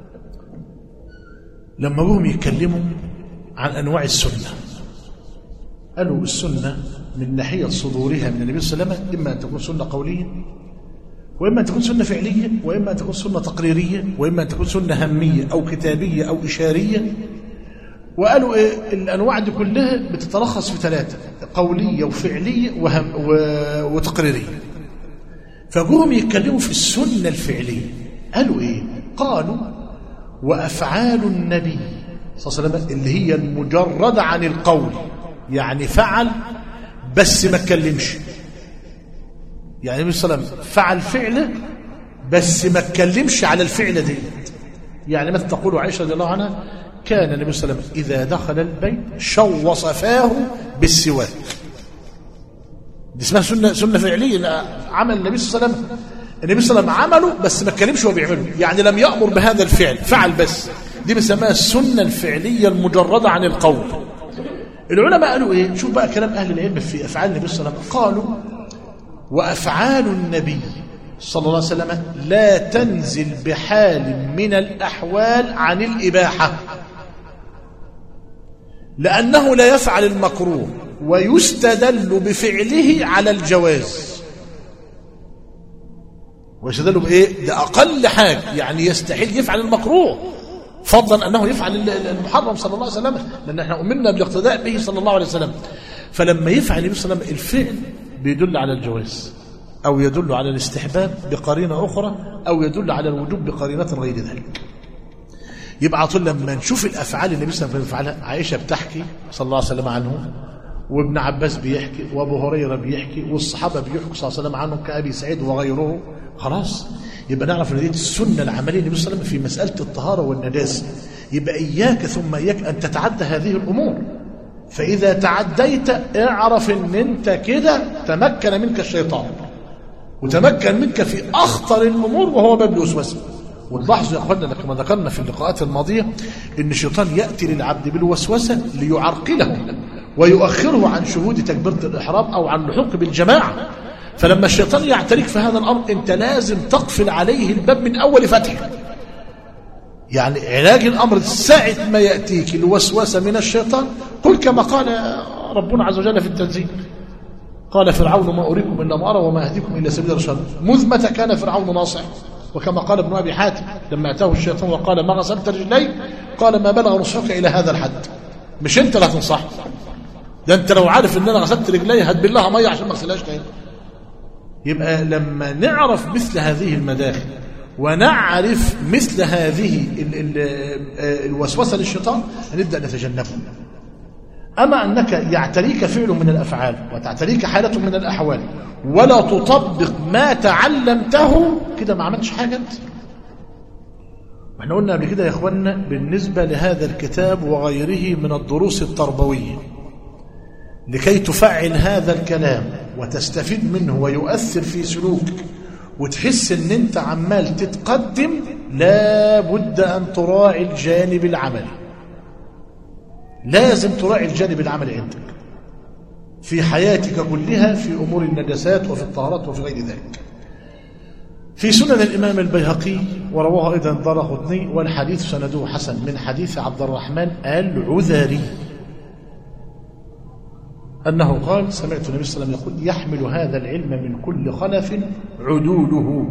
لما هم يتكلموا عن أنواع السنة قالوا السنة من ناحية صدورها من النبي صلى الله عليه وسلم إما أن تكون سنة قولية وإما أن تكون سنة فعلية وإما أن تكون سنة تقريرية وإما أن تكون سنة همية أو كتابية أو إشارية وقالوا إيه الأنواع دي كلها بتتلخص في ثلاثة قولية وفعلية وهم و... وتقريرية فجوهم يتكلموا في السنة الفعلية قالوا إيه قالوا وأفعال النبي صلى الله عليه وسلم اللي هي المجردة عن القول يعني فعل بس ما اتكلمش يعني النبي صلى الله عليه وسلم فعل فعله بس ما اتكلمش على الفعل دي يعني مثل تقول عائشة رضي الله عنها كان النبي صلى الله عليه وسلم إذا دخل البيت شوص فاه بالسواك دي اسمها سنة, سنة فعلية عمل النبي صلى الله عليه وسلم النبي صلى الله عليه وسلم عمله بس ما اتكلمش وهو بيعمله يعني لم يأمر بهذا الفعل فعل بس دي بنسميها السنة الفعلية المجردة عن القول العلماء قالوا ايه شوف بقى كلام اهل العلم في افعال النبي صلى الله عليه وسلم قالوا وافعال النبي صلى الله عليه وسلم لا تنزل بحال من الاحوال عن الاباحه لانه لا يفعل المكروه ويستدل بفعله على الجواز ويستدل بايه ده اقل حاجه يعني يستحيل يفعل المكروه فضلا انه يفعل المحرم صلى الله عليه وسلم لان احنا امرنا بالاقتداء به صلى الله عليه وسلم فلما يفعل النبي صلى الله عليه وسلم الفعل بيدل على الجواز او يدل على الاستحباب بقرينه اخرى او يدل على الوجوب بقرينه غير ذلك يبقى طول لما نشوف الافعال النبي صلى الله عليه وسلم يفعلها عائشه بتحكي صلى الله عليه وسلم عنه وابن عباس بيحكي وابو هريره بيحكي والصحابه بيحكوا صلى الله عليه وسلم عنهم كابي سعيد وغيره خلاص يبقى نعرف ان دي السنه العمليه للنبي صلى الله عليه وسلم في مساله الطهاره والنجاسه يبقى اياك ثم اياك ان تتعدى هذه الامور فاذا تعديت اعرف ان انت كده تمكن منك الشيطان وتمكن منك في اخطر الامور وهو باب الوسوسه وتلاحظوا يا اخواننا كما ذكرنا في اللقاءات الماضيه ان الشيطان ياتي للعبد بالوسوسه ليعرقله ويؤخره عن شهود تكبيره الاحرام او عن اللحوق بالجماعه فلما الشيطان يعترك في هذا الامر انت لازم تقفل عليه الباب من اول فتحه يعني علاج الامر ساعه ما ياتيك الوسوسه من الشيطان قل كما قال ربنا عز وجل في التنزيل قال فرعون ما اريكم الا ما ارى وما اهديكم الا سبيل الرشاد مذ متى كان فرعون ناصح وكما قال ابن ابي حاتم لما اتاه الشيطان وقال ما غسلت رجلي قال ما بلغ نصحك الى هذا الحد مش انت اللي هتنصح ده انت لو عارف ان انا غسلت رجلي هتبل لها ميه عشان ما اغسلهاش تاني يبقى لما نعرف مثل هذه المداخل ونعرف مثل هذه ال ال الوسوسه للشيطان نبدا نتجنبها اما انك يعتريك فعل من الافعال وتعتريك حاله من الاحوال ولا تطبق ما تعلمته كده ما عملتش حاجه انت واحنا قلنا قبل كده يا اخوانا بالنسبه لهذا الكتاب وغيره من الدروس التربويه لكي تفعل هذا الكلام وتستفيد منه ويؤثر في سلوكك وتحس ان انت عمال تتقدم لا بد ان تراعي الجانب العملي لازم تراعي الجانب العملي عندك في حياتك كلها في امور النجاسات وفي الطهارات وفي غير ذلك في سنن الامام البيهقي ورواه ايضا الدارقطني والحديث سنده حسن من حديث عبد الرحمن العذري أنه قال سمعت النبي صلى الله عليه وسلم يقول يحمل هذا العلم من كل خلف عدوله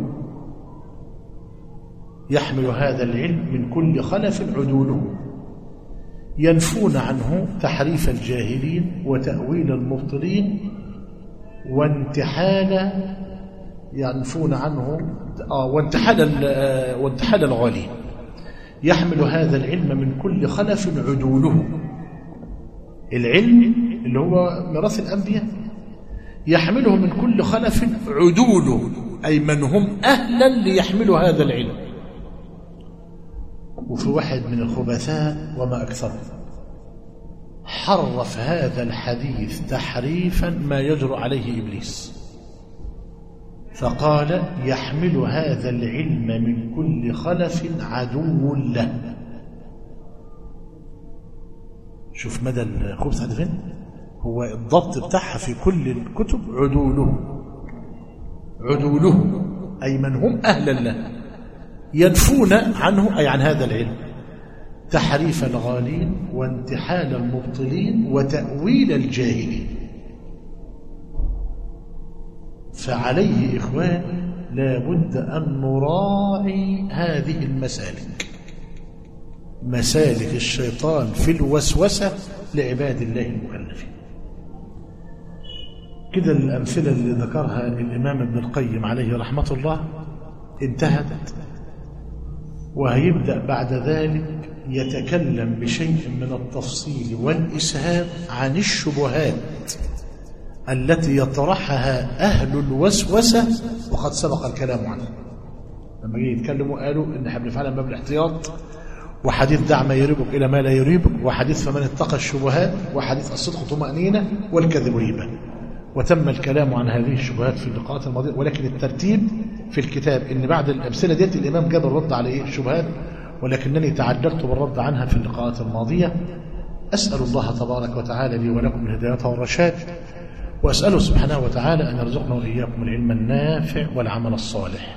يحمل هذا العلم من كل خلف عدوله ينفون عنه تحريف الجاهلين وتأويل المبطلين وانتحال ينفون عنه آه وانتحال وانتحال الغالين يحمل هذا العلم من كل خلف عدوله العلم اللي هو ميراث الأنبياء يحمله من كل خلف عدوله أي من هم أهلا ليحملوا هذا العلم وفي واحد من الخبثاء وما أكثره حرف هذا الحديث تحريفا ما يجرؤ عليه إبليس فقال يحمل هذا العلم من كل خلف عدو له شوف مدى الخبث هذا فين هو الضبط بتاعها في كل الكتب عدوله عدوله أي من هم أهلا له ينفون عنه أي عن هذا العلم تحريف الغالين وانتحال المبطلين وتأويل الجاهلين فعليه إخوان لا بد أن نراعي هذه المسالك مسالك الشيطان في الوسوسة لعباد الله المكلفين كده الأمثلة اللي ذكرها الإمام ابن القيم عليه رحمة الله انتهت وهيبدأ بعد ذلك يتكلم بشيء من التفصيل والإسهاب عن الشبهات التي يطرحها أهل الوسوسة وقد سبق الكلام عنها لما جه يتكلموا قالوا إن احنا بنفعلها من باب الاحتياط وحديث دع ما يريبك إلى ما لا يريبك وحديث فمن اتقى الشبهات وحديث الصدق طمأنينة والكذب ريبة وتم الكلام عن هذه الشبهات في اللقاءات الماضية ولكن الترتيب في الكتاب ان بعد الأمثلة ديت الإمام جاب الرد على إيه الشبهات ولكنني تعجلت بالرد عنها في اللقاءات الماضية أسأل الله تبارك وتعالى لي ولكم الهداية والرشاد وأسأله سبحانه وتعالى أن يرزقنا وإياكم العلم النافع والعمل الصالح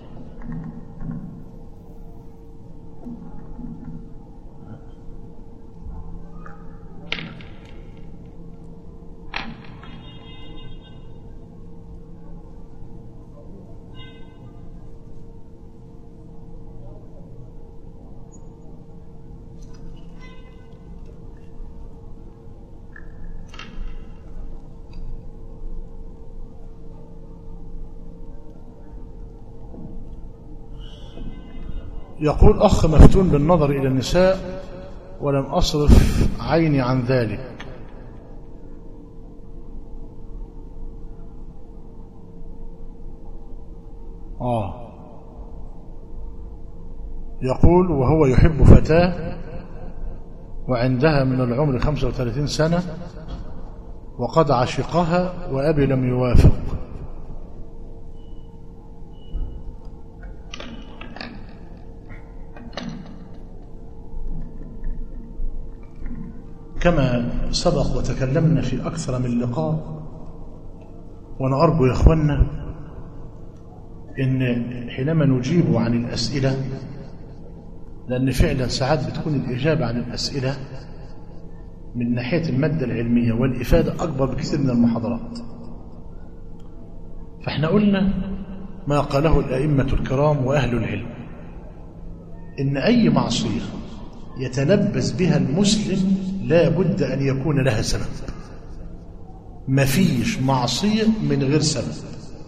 يقول أخ مفتون بالنظر إلى النساء ولم أصرف عيني عن ذلك آه يقول وهو يحب فتاة وعندها من العمر 35 سنة وقد عشقها وأبي لم يوافق كما سبق وتكلمنا في أكثر من لقاء وأنا أرجو يا أخوانا إن حينما نجيب عن الأسئلة لأن فعلا ساعات بتكون الإجابة عن الأسئلة من ناحية المادة العلمية والإفادة أكبر بكثير من المحاضرات فاحنا قلنا ما قاله الأئمة الكرام وأهل العلم إن أي معصية يتلبس بها المسلم لا بد أن يكون لها سبب مفيش معصية من غير سبب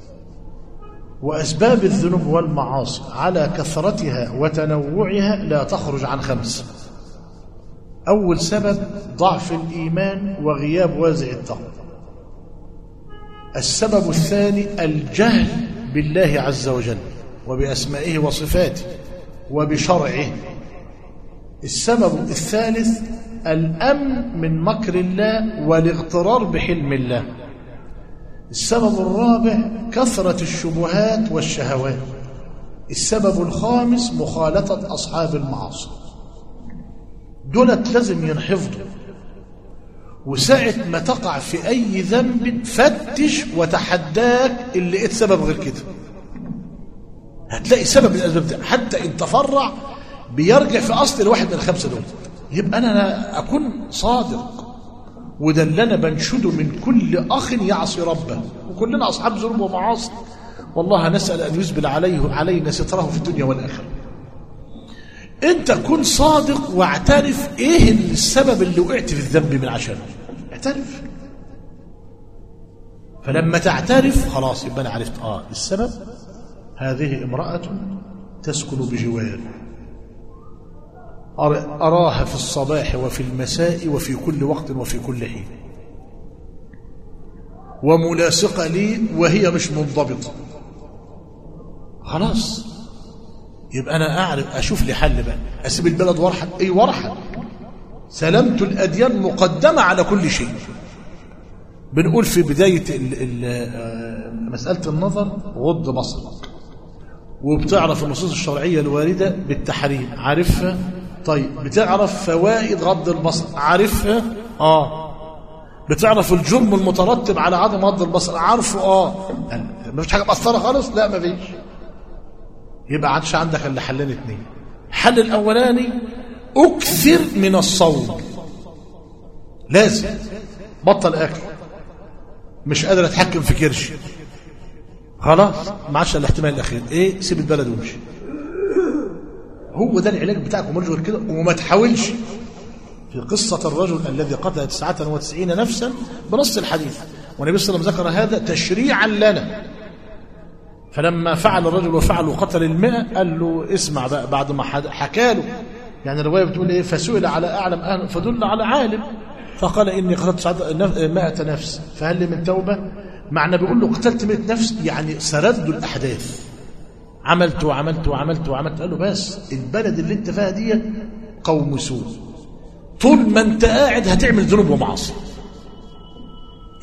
وأسباب الذنوب والمعاصي على كثرتها وتنوعها لا تخرج عن خمس أول سبب ضعف الإيمان وغياب وازع التقوى السبب الثاني الجهل بالله عز وجل وبأسمائه وصفاته وبشرعه السبب الثالث الأمن من مكر الله والاغترار بحلم الله السبب الرابع كثرة الشبهات والشهوات السبب الخامس مخالطة أصحاب المعاصي دولت لازم ينحفظوا وساعة ما تقع في أي ذنب فتش وتحداك اللي لقيت سبب غير كده هتلاقي سبب من الأسباب دي حتى إن تفرع بيرجع في أصل الواحد من الخمسة دول يبقى أنا أكون صادق وده اللي أنا بنشده من كل أخ يعصي ربه وكلنا أصحاب ذنوب ومعاصي والله نسأل أن يسبل عليه علينا ستره في الدنيا والآخرة أنت كن صادق واعترف إيه السبب اللي وقعت في الذنب من عشانه اعترف فلما تعترف خلاص يبقى أنا عرفت آه السبب هذه امرأة تسكن بجواري أراها في الصباح وفي المساء وفي كل وقت وفي كل حين وملاصقة لي وهي مش منضبطة خلاص يبقى أنا أعرف أشوف لي حل بقى أسيب البلد وارحل أي وارحل سلامة الأديان مقدمة على كل شيء بنقول في بداية ال ال مسألة النظر غض بصرك وبتعرف النصوص الشرعية الواردة بالتحريم عارفها طيب بتعرف فوائد غض البصر عارفها اه بتعرف الجرم المترتب على عدم غض البصر عارفه اه ما فيش حاجه مأثره خالص لا ما فيش يبقى عادش عندك الا حلين اتنين الحل الاولاني اكثر من الصوم لازم بطل اكل مش قادر اتحكم في كرشي خلاص ما عادش الاحتمال الاخير ايه سيب البلد وامشي هو ده العلاج بتاعك ومالش غير كده وما تحاولش في قصة الرجل الذي قتل 99 نفسا بنص الحديث والنبي صلى الله عليه وسلم ذكر هذا تشريعا لنا فلما فعل الرجل وفعل وقتل المئة قال له اسمع بقى بعد ما حكى له يعني الرواية بتقول ايه فسئل على أعلم أهل فدل على عالم فقال إني قتلت مئة نفس فهل لي من توبة معنى بيقول له قتلت مئة نفس يعني سرد الأحداث عملت وعملت وعملت وعملت قال له بس البلد اللي انت فيها دي قوم سوء طول ما انت قاعد هتعمل ذنوب ومعاصي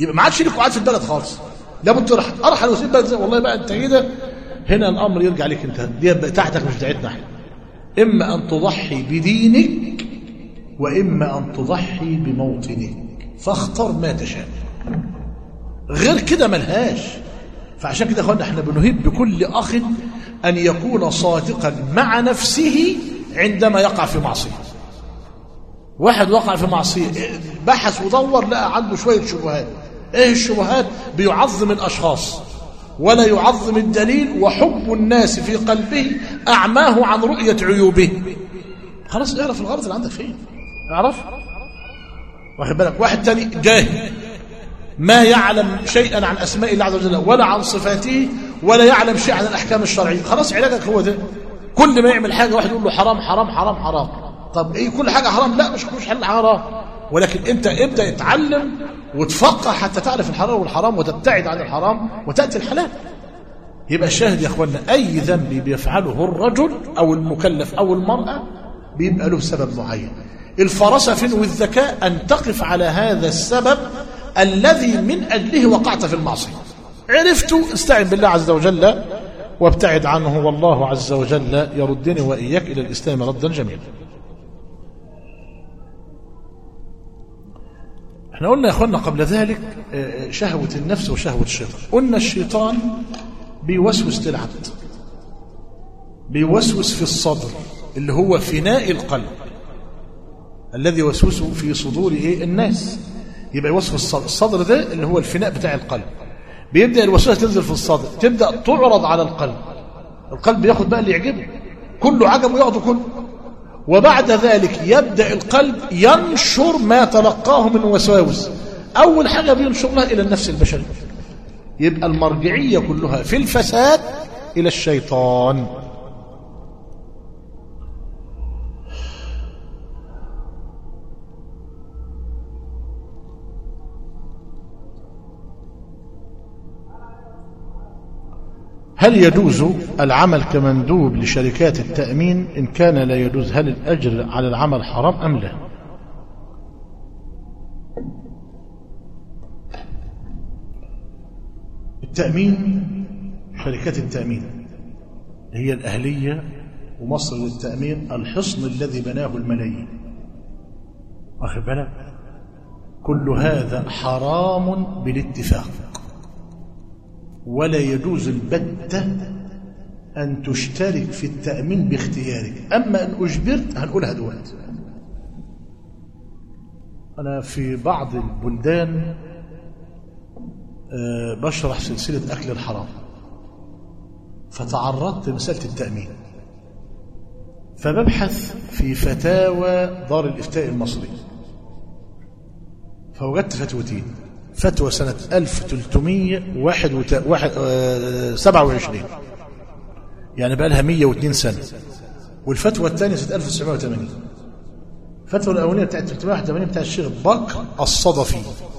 يبقى ما عادش ليك وعاد في البلد خالص لابد ترحل ارحل وسيب البلد والله بقى انت كده هنا الامر يرجع لك انت دي بتاعتك مش بتاعتنا احنا اما ان تضحي بدينك واما ان تضحي بموطنك فاختر ما تشاء غير كده ملهاش فعشان كده اخوانا احنا بنهب بكل اخ ان يكون صادقا مع نفسه عندما يقع في معصيه واحد وقع في معصيه بحث ودور لقى عنده شويه شبهات ايه الشبهات بيعظم الاشخاص ولا يعظم الدليل وحب الناس في قلبه اعماه عن رؤيه عيوبه خلاص اعرف الغلط اللي عندك فين اعرف واخد بالك واحد تاني جاهل ما يعلم شيئا عن اسماء الله عز وجل ولا عن صفاته ولا يعلم شيئا عن الاحكام الشرعيه خلاص علاجك هو ده كل ما يعمل حاجه واحد يقول له حرام حرام حرام حرام طب ايه كل حاجه حرام لا مش مش حل حرام ولكن انت ابدا اتعلم وتفقه حتى تعرف الحلال والحرام وتبتعد عن الحرام وتاتي الحلال يبقى الشاهد يا اخوانا اي ذنب بيفعله الرجل او المكلف او المراه بيبقى له سبب معين الفراسه والذكاء ان تقف على هذا السبب الذي من اجله وقعت في المعصيه عرفت استعن بالله عز وجل وابتعد عنه والله عز وجل يردني واياك الى الاسلام ردا جميلا احنا قلنا يا اخوانا قبل ذلك شهوة النفس وشهوة الشيطان قلنا الشيطان بيوسوس للعبد بيوسوس في الصدر اللي هو فناء القلب الذي يوسوسه في صدور ايه الناس يبقى يوسوس الصدر الصدر ده اللي هو الفناء بتاع القلب بيبدا الوسوسه تنزل في الصدر تبدا تعرض على القلب القلب ياخد بقى اللي يعجبه كله عجبه ياخده كله وبعد ذلك يبدا القلب ينشر ما تلقاه من وساوس اول حاجه بينشرها الى النفس البشريه يبقى المرجعيه كلها في الفساد الى الشيطان هل يجوز العمل كمندوب لشركات التأمين إن كان لا يجوز هل الأجر على العمل حرام أم لا التأمين شركات التأمين هي الأهلية ومصر للتأمين الحصن الذي بناه الملايين واخد بالك كل هذا حرام بالاتفاق ولا يجوز البتة أن تشترك في التأمين باختيارك أما أن أجبرت هنقولها دلوقتي أنا في بعض البلدان بشرح سلسلة أكل الحرام فتعرضت لمسألة التأمين فببحث في فتاوى دار الإفتاء المصري فوجدت فتوتين فتوى سنة 1327 يعني بقى لها 102 سنة والفتوى الثانية سنة 1980 الفتوى الأولانية بتاعت 381 بتاع الشيخ بكر الصدفي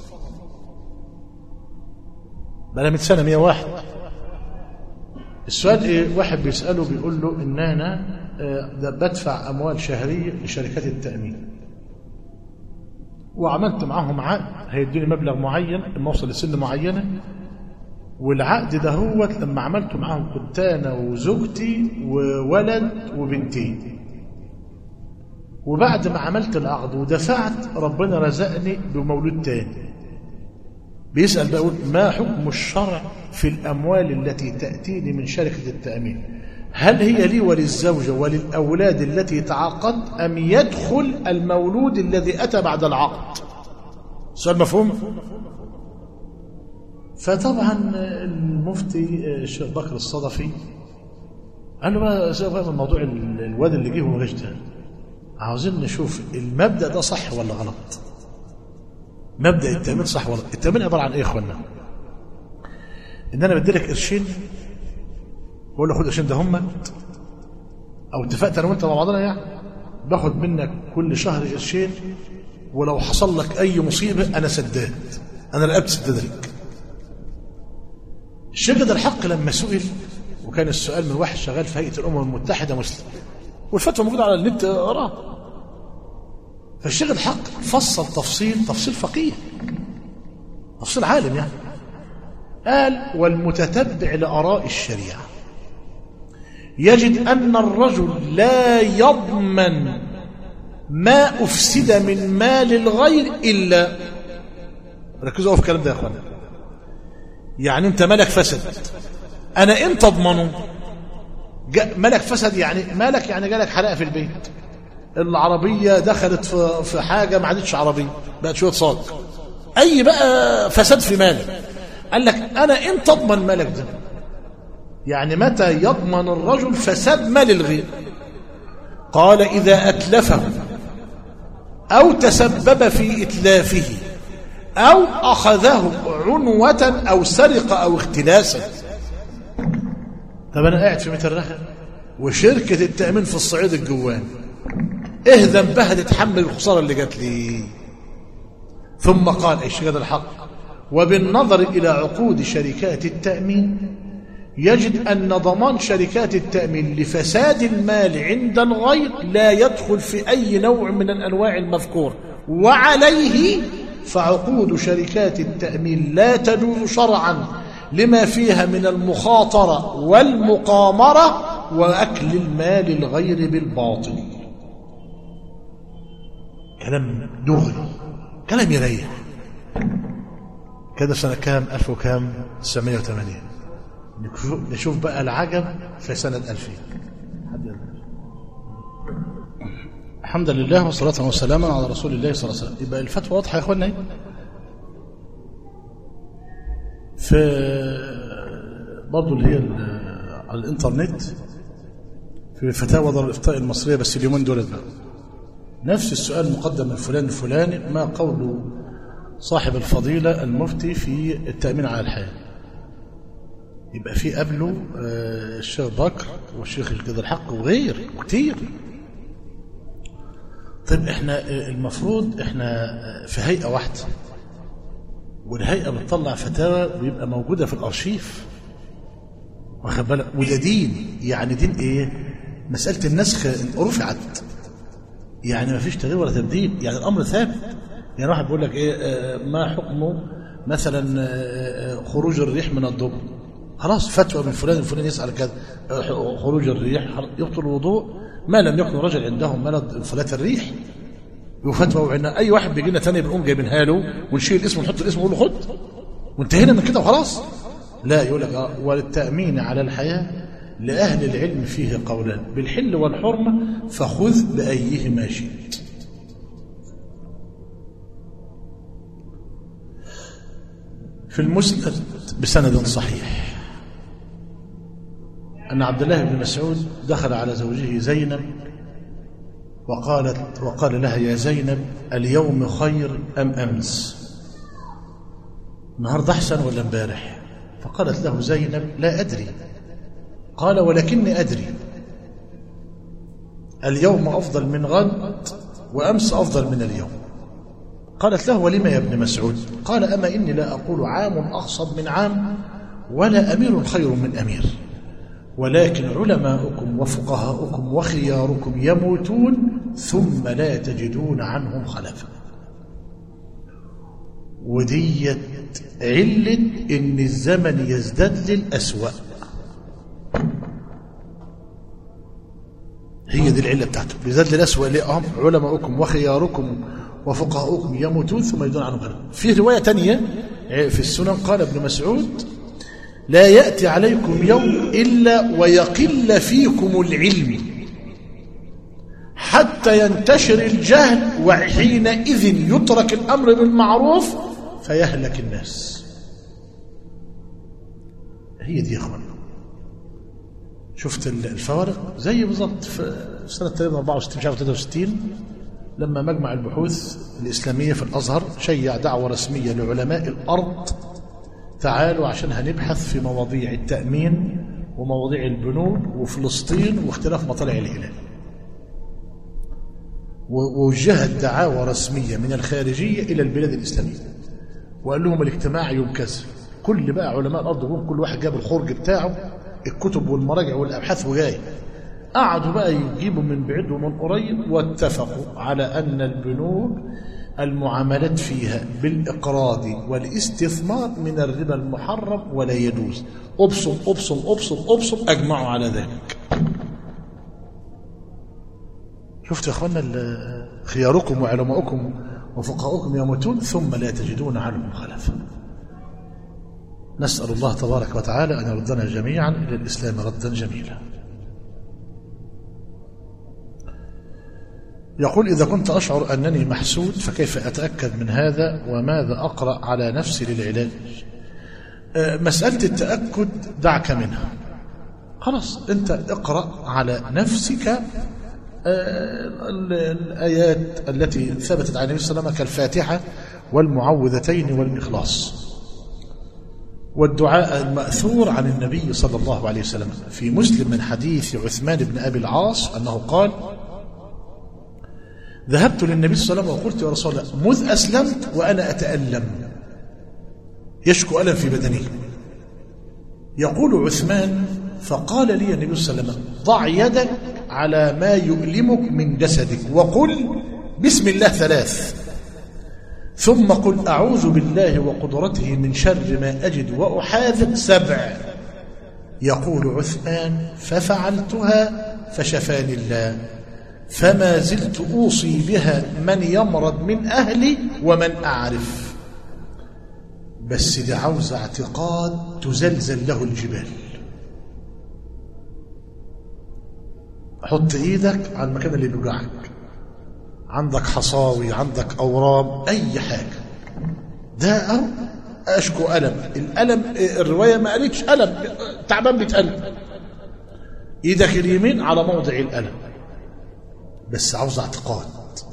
بقى لها 100 سنة 101 السؤال ايه واحد بيسأله بيقول له ان انا ده بدفع اموال شهرية لشركات التأمين وعملت معاهم عقد هيدوني مبلغ معين لما اوصل لسن معينه والعقد ده هو لما عملته معاهم كنت انا وزوجتي وولد وبنتين وبعد ما عملت العقد ودفعت ربنا رزقني بمولود تاني بيسأل بقول ما حكم الشرع في الأموال التي تأتيني من شركة التأمين هل هي لي وللزوجة وللأولاد التي تعاقدت أم يدخل المولود الذي أتى بعد العقد سؤال مفهوم فطبعا المفتي الشيخ بكر الصدفي قال له بقى سيبقى من موضوع الواد اللي جه وما ده عاوزين نشوف المبدأ ده صح ولا غلط مبدأ التأمين صح ولا التأمين عبارة عن ايه يا اخوانا ان انا بدي لك قرشين بقول له خد قرشين ده هم او اتفقت انا وانت مع بعضنا يعني باخد منك كل شهر قرشين ولو حصل لك اي مصيبه انا سداد انا رقبت سداد لك الشيخ ده الحق لما سئل وكان السؤال من واحد شغال في هيئه الامم المتحده مسلم والفتوى موجوده على النت اقراها فالشيخ الحق فصل تفصيل تفصيل فقيه تفصيل عالم يعني قال والمتتبع لآراء الشريعة يجد أن الرجل لا يضمن ما أفسد من مال الغير إلا ركزوا في الكلام ده يا أخوانا يعني أنت مالك فسد أنا أنت أضمنه جا- مالك فسد يعني مالك يعني جالك حرقة في البيت العربية دخلت في في حاجة ما عادتش عربية بقت شوية صاج أي بقى فساد في مالك قال لك أنا أنت أضمن مالك ده يعني متى يضمن الرجل فساد مال الغير قال إذا أتلفه أو تسبب في إتلافه أو أخذه عنوة أو سرقة أو اختلاسا طب أنا قاعد في مترخة وشركة التأمين في الصعيد الجواني إيه ذنبها تتحمل الخسارة اللي جات لي ثم قال ايش هذا الحق وبالنظر إلى عقود شركات التأمين يجد أن ضمان شركات التأمين لفساد المال عند الغير لا يدخل في أي نوع من الأنواع المذكورة وعليه فعقود شركات التأمين لا تجوز شرعا لما فيها من المخاطرة والمقامرة وأكل المال الغير بالباطل كلام دغري كلام يريح كده سنة كام ألف وكام 980 نشوف- نشوف بقى العجب في سنة 2000 الحمد لله والصلاة والسلام على رسول الله صلى الله عليه وسلم يبقى الفتوى واضحة يا اخوانا في برضه اللي هي ال- على الانترنت في فتاوى دار الافتاء المصريه بس اليومين دول بقى نفس السؤال مقدم من فلان الفلاني ما قول صاحب الفضيلة المفتي في التأمين على الحياة يبقى في قبله آه، الشيخ بكر والشيخ القضاء الحق وغير كتير طيب احنا آه، المفروض احنا آه، في هيئة واحدة والهيئة بتطلع فتاوى ويبقى موجودة في الأرشيف واخد بالك وده دين يعني دين ايه مسألة النسخ رفعت يعني ما فيش تغيير ولا تبديل يعني الامر ثابت يعني واحد بيقول لك ايه آه، ما حكمه مثلا آه، آه، خروج الريح من الضب خلاص فتوى من فلان الفلاني يسال كذا آه، خروج الريح يبطل الوضوء ما لم يكن رجل عنده مرض انفلات الريح وفتوى وعنا اي واحد بيجي لنا تاني بنقوم جايبينها له ونشيل الاسم ونحط الاسم ونقول له خد وانتهينا من كده وخلاص لا يقول لك آه، وللتامين على الحياه لاهل العلم فيه قولان بالحل والحرمه فخذ بايهما شئت في المسند بسند صحيح أن عبد الله بن مسعود دخل على زوجه زينب وقالت وقال لها يا زينب اليوم خير أم أمس النهارده أحسن ولا امبارح فقالت له زينب لا أدري قال ولكني أدري اليوم أفضل من غد وأمس أفضل من اليوم قالت له ولم يا ابن مسعود قال أما إني لا أقول عام أخصب من عام ولا أمير خير من أمير ولكن علماؤكم وفقهاؤكم وخياركم يموتون ثم لا تجدون عنهم خلفا وديت علة إن الزمن يزداد للأسوأ هي دي العلة بتاعته بيزداد للأسوأ ليه أهم علماؤكم وخياركم وفقهاؤكم يموتون ثم يدون عنهم خلفا في رواية تانية في السنن قال ابن مسعود لا يأتي عليكم يوم إلا ويقل فيكم العلم حتى ينتشر الجهل وحينئذ يترك الأمر بالمعروف فيهلك الناس هي دي يا اخوانا شفت الفوارق زي بالظبط في سنة تقريبا 64 مش عارف 63 لما مجمع البحوث الإسلامية في الأزهر شيع دعوة رسمية لعلماء الأرض تعالوا عشان هنبحث في مواضيع التأمين ومواضيع البنوك وفلسطين واختلاف مطالع الهلال ووجهت دعاوى رسمية من الخارجية إلى البلاد الإسلامية وقال لهم الاجتماع يوم كذا كل بقى علماء الأرض جم كل واحد جاب الخرج بتاعه الكتب والمراجع والأبحاث وجاي قعدوا بقى يجيبوا من بعيد ومن قريب واتفقوا على أن البنوك المعاملات فيها بالإقراض والاستثمار من الربا المحرم ولا يجوز أبصم أبصم أبصم أبصم أجمعوا على ذلك شفت يا أخوانا ال- خياركم وعلماؤكم وفقهاؤكم يموتون ثم لا تجدون عنهم خلفا نسأل الله تبارك وتعالى أن يردنا جميعا إلى الإسلام ردا جميلا يقول إذا كنت أشعر أنني محسود فكيف أتأكد من هذا وماذا أقرأ على نفسي للعلاج آه، مسألة التأكد دعك منها خلاص أنت اقرأ على نفسك آه، ال- الآيات التي ثبتت عن النبي صلى الله عليه وسلم كالفاتحة والمعوذتين والإخلاص والدعاء المأثور عن النبي صلى الله عليه وسلم في مسلم من حديث عثمان بن أبي العاص أنه قال ذهبت للنبي صلى الله عليه وسلم وقلت يا رسول الله مذ أسلمت وأنا أتألم يشكو ألم في بدني يقول عثمان فقال لي النبي صلى الله عليه وسلم ضع يدك على ما يؤلمك من جسدك وقل بسم الله ثلاث ثم قل أعوذ بالله وقدرته من شر ما أجد وأحاذر سبع يقول عثمان ففعلتها فشفاني الله فما زلت أوصي بها من يمرض من أهلي ومن أعرف بس دي عاوزة اعتقاد تزلزل له الجبال حط ايدك على المكان اللي بيوجعك عندك حصاوي عندك اورام اي حاجه ده اهو اشكو الم الالم الروايه ما قالتش الم تعبان بيتالم ايدك اليمين على موضع الالم بس عاوز اعتقاد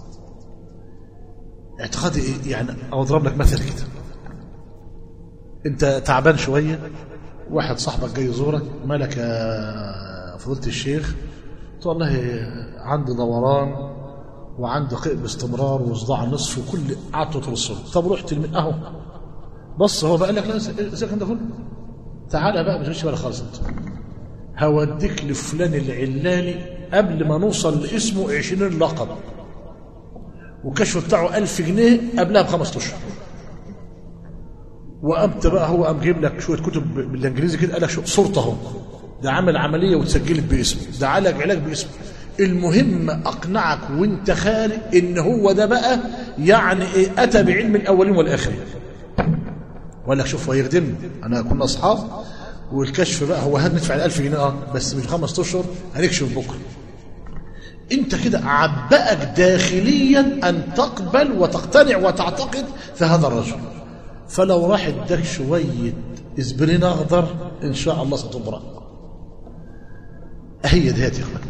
اعتقاد ايه يعني او اضرب لك مثل كده انت تعبان شويه واحد صاحبك جاي يزورك مالك يا فضيله الشيخ قلت له والله عندي دوران وعندي قيء باستمرار وصداع نصف وكل قعدت توصل طب رحت من اهو بص هو بقى لك لا ازيك انت كله تعالى بقى مش بالك خالص انت هوديك لفلان العلاني قبل ما نوصل لاسمه 20 لقب وكشف بتاعه 1000 جنيه قبلها بخمس اشهر وقمت بقى هو قام جايب لك شويه كتب بالانجليزي كده قال لك شو- صورته اهو ده عمل عمليه واتسجلت باسمه ده عالج علاج باسمه المهم اقنعك وانت خارج ان هو ده بقى يعني ايه اتى بعلم الاولين والاخرين ولا شوف هو يخدمني انا كنا اصحاب والكشف بقى هو هندفع ال 1000 جنيه اه بس مش خمس اشهر هنكشف بكره انت كده عبأك داخليا ان تقبل وتقتنع وتعتقد في هذا الرجل فلو راح اداك شويه اسبرين اخضر ان شاء الله ستبرأ هي دي يا اخوان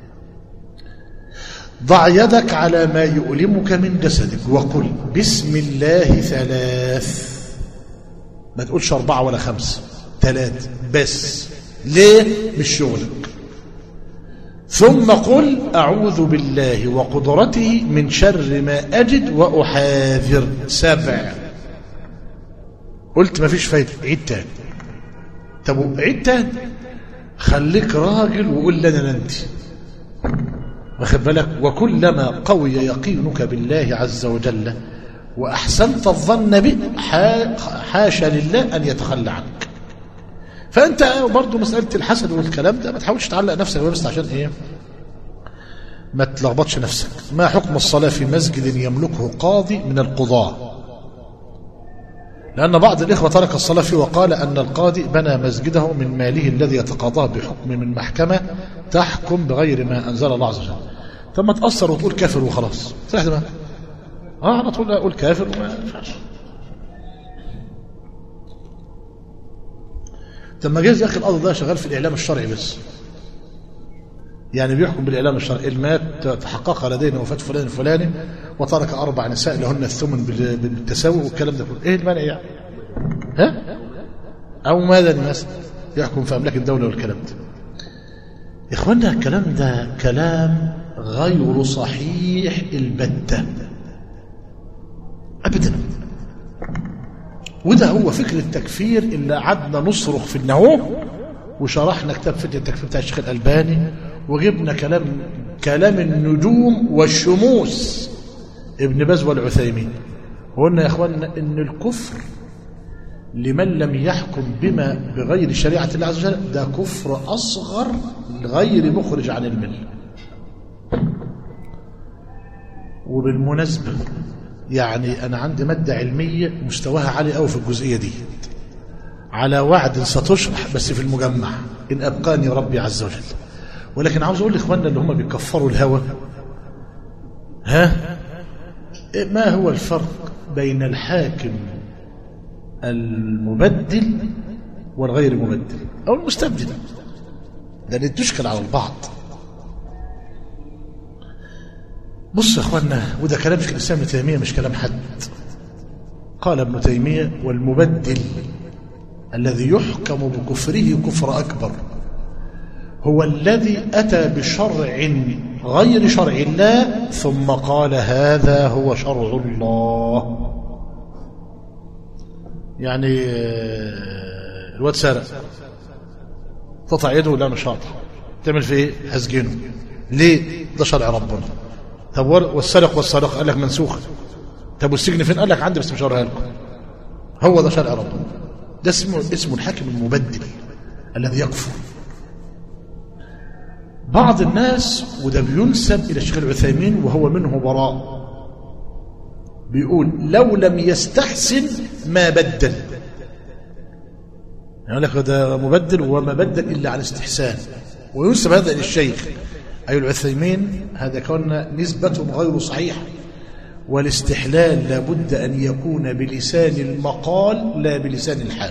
ضع يدك على ما يؤلمك من جسدك وقل بسم الله ثلاث ما تقولش أربعة ولا خمسة ثلاث بس ليه مش شغلك ثم قل أعوذ بالله وقدرته من شر ما أجد وأحاذر سبع قلت ما فيش فايدة عيد تاني طب عيد تاني خليك راجل وقول لنا انت واخد بالك وكلما قوي يقينك بالله عز وجل واحسنت الظن به حا- حاشا لله ان يتخلى عنك فانت برضه مساله الحسد والكلام ده ما تحاولش تعلق نفسك بيه بس عشان ايه ما تلخبطش نفسك ما حكم الصلاه في مسجد يملكه قاضي من القضاه لأن بعض الإخوة ترك الصلاة فيه وقال أن القاضي بنى مسجده من ماله الذي يتقاضاه بحكم من محكمة تحكم بغير ما أنزل الله عز وجل ثم تأثر وتقول كافر وخلاص تحت ما اه على طول اقول كافر وما ينفعش طب ما جايز يا اخي القاضي ده شغال في الاعلام الشرعي بس يعني بيحكم بالاعلام الشرعي المات تحقق لدينا وفاه فلان الفلاني وترك اربع نساء لهن الثمن بال- بالتساوي والكلام ده كله ايه المانع يعني ها او ماذا مثلا يحكم في املاك الدوله والكلام ده يا اخوانا الكلام ده كلام غير صحيح البتة ابدا وده هو فكر التكفير اللي قعدنا نصرخ في النهو وشرحنا كتاب فتنة التكفير بتاع الشيخ الألباني وجبنا كلام كلام النجوم والشموس ابن باز والعثيمين قلنا يا اخواننا ان الكفر لمن لم يحكم بما بغير شريعة الله عز وجل ده كفر أصغر غير مخرج عن المله وبالمناسبة يعني أنا عندي مادة علمية مستواها عالي قوي في الجزئية دي على وعد ستشرح بس في المجمع إن أبقاني ربي عز وجل ولكن عاوز أقول لإخواننا اللي هم بيكفروا الهوى ها ما هو الفرق بين الحاكم المبدل والغير مبدل أو المستبدل لأن تشكل على البعض بص يا اخوانا وده كلام شيخ الاسلام ابن تيميه مش كلام حد قال ابن تيميه والمبدل الذي يحكم بكفره كفر اكبر هو الذي اتى بشرع غير شرع الله ثم قال هذا هو شرع الله يعني آه، الواد سرق قطع يده لا مش هقطع تعمل في ايه هسجنه ليه ده شرع ربنا طب والسرق والسرق قال لك منسوخ طب والسجن فين قال لك عندي بس مش هوريها لكم هو ده شرع ربنا ده اسمه اسمه الحاكم المبدل الذي يكفر بعض الناس وده بينسب الى الشيخ العثيمين وهو منه براء بيقول لو لم يستحسن ما بدل يعني لك ده مبدل وما بدل الا على استحسان وينسب هذا الى الشيخ أي العثيمين هذا كان نسبة غير صحيحة والاستحلال لابد أن يكون بلسان المقال لا بلسان الحال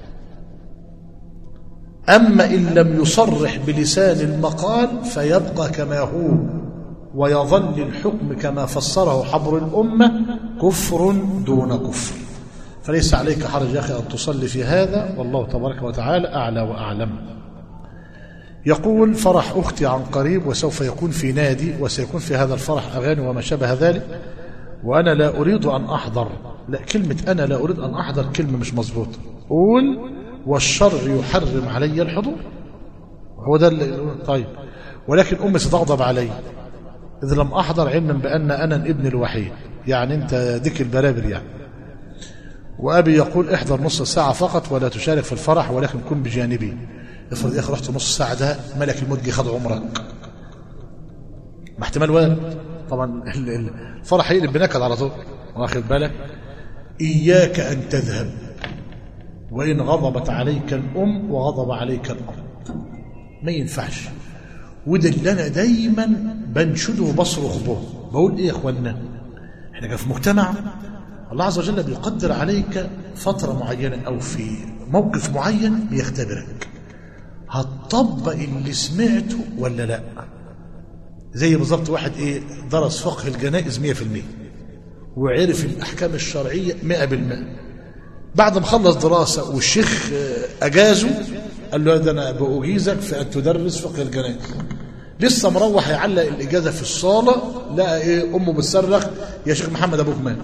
أما إن لم يصرح بلسان المقال فيبقى كما هو ويظل الحكم كما فسره حبر الأمة كفر دون كفر فليس عليك حرج يا أخي أن تصلي في هذا والله تبارك وتعالى أعلى وأعلم يقول فرح أختي عن قريب وسوف يكون في نادي وسيكون في هذا الفرح أغاني وما شابه ذلك وأنا لا أريد أن أحضر لا كلمة أنا لا أريد أن أحضر كلمة مش مظبوطة قول والشرع يحرم علي الحضور هو ده اللي طيب ولكن أمي ستغضب علي إذا لم أحضر علما بأن أنا الابن الوحيد يعني أنت ديك البرابر يعني وأبي يقول احضر نص ساعة فقط ولا تشارك في الفرح ولكن كن بجانبي افرض يا اخي رحت نص ساعه ده ملك الموت جه خد عمرك ما احتمال وارد طبعا الفرح هيقلب بنكد على طول واخد بالك اياك ان تذهب وان غضبت عليك الام وغضب عليك الاب ما ينفعش وده اللي انا دايما بنشده وبصرخ به بقول ايه يا اخوانا احنا في مجتمع الله عز وجل بيقدر عليك فتره معينه او في موقف معين بيختبرك هتطبق اللي سمعته ولا لا زي بالظبط واحد ايه درس فقه الجنائز 100% وعرف الاحكام الشرعيه 100% بعد ما خلص دراسه والشيخ اجازه قال له ده انا باجيزك في ان تدرس فقه الجنائز لسه مروح يعلق الاجازه في الصاله لقى ايه امه بتصرخ يا شيخ محمد ابوك مات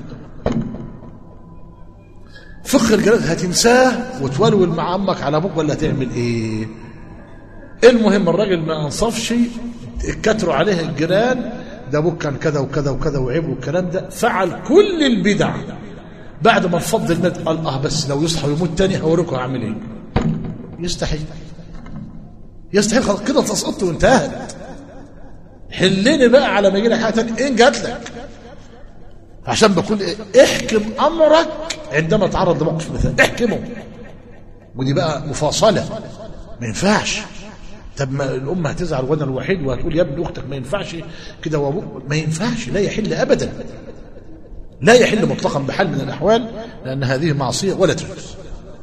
فقه الجنائز هتنساه وتولول مع امك على ابوك ولا هتعمل ايه المهم الراجل ما انصفش اتكتروا عليه الجيران ده ابوك كان كذا وكذا وكذا وعيب والكلام ده فعل كل البدع بعد ما الفضل المات قال اه بس لو يصحى ويموت تاني هوريكم هعمل ايه يستحيل يستحيل خلاص كده تسقطت وانتهت حلني بقى على ما يجي لك حاجه تانية ان جات لك عشان بكون إيه؟ احكم امرك عندما تعرض لموقف مثال احكمه ودي بقى مفاصله ما ينفعش طب ما الام هتزعل وانا الوحيد وهتقول يا ابن اختك ما ينفعش كده وابوك ما ينفعش لا يحل ابدا لا يحل مطلقا بحال من الاحوال لان هذه معصيه ولا تجوز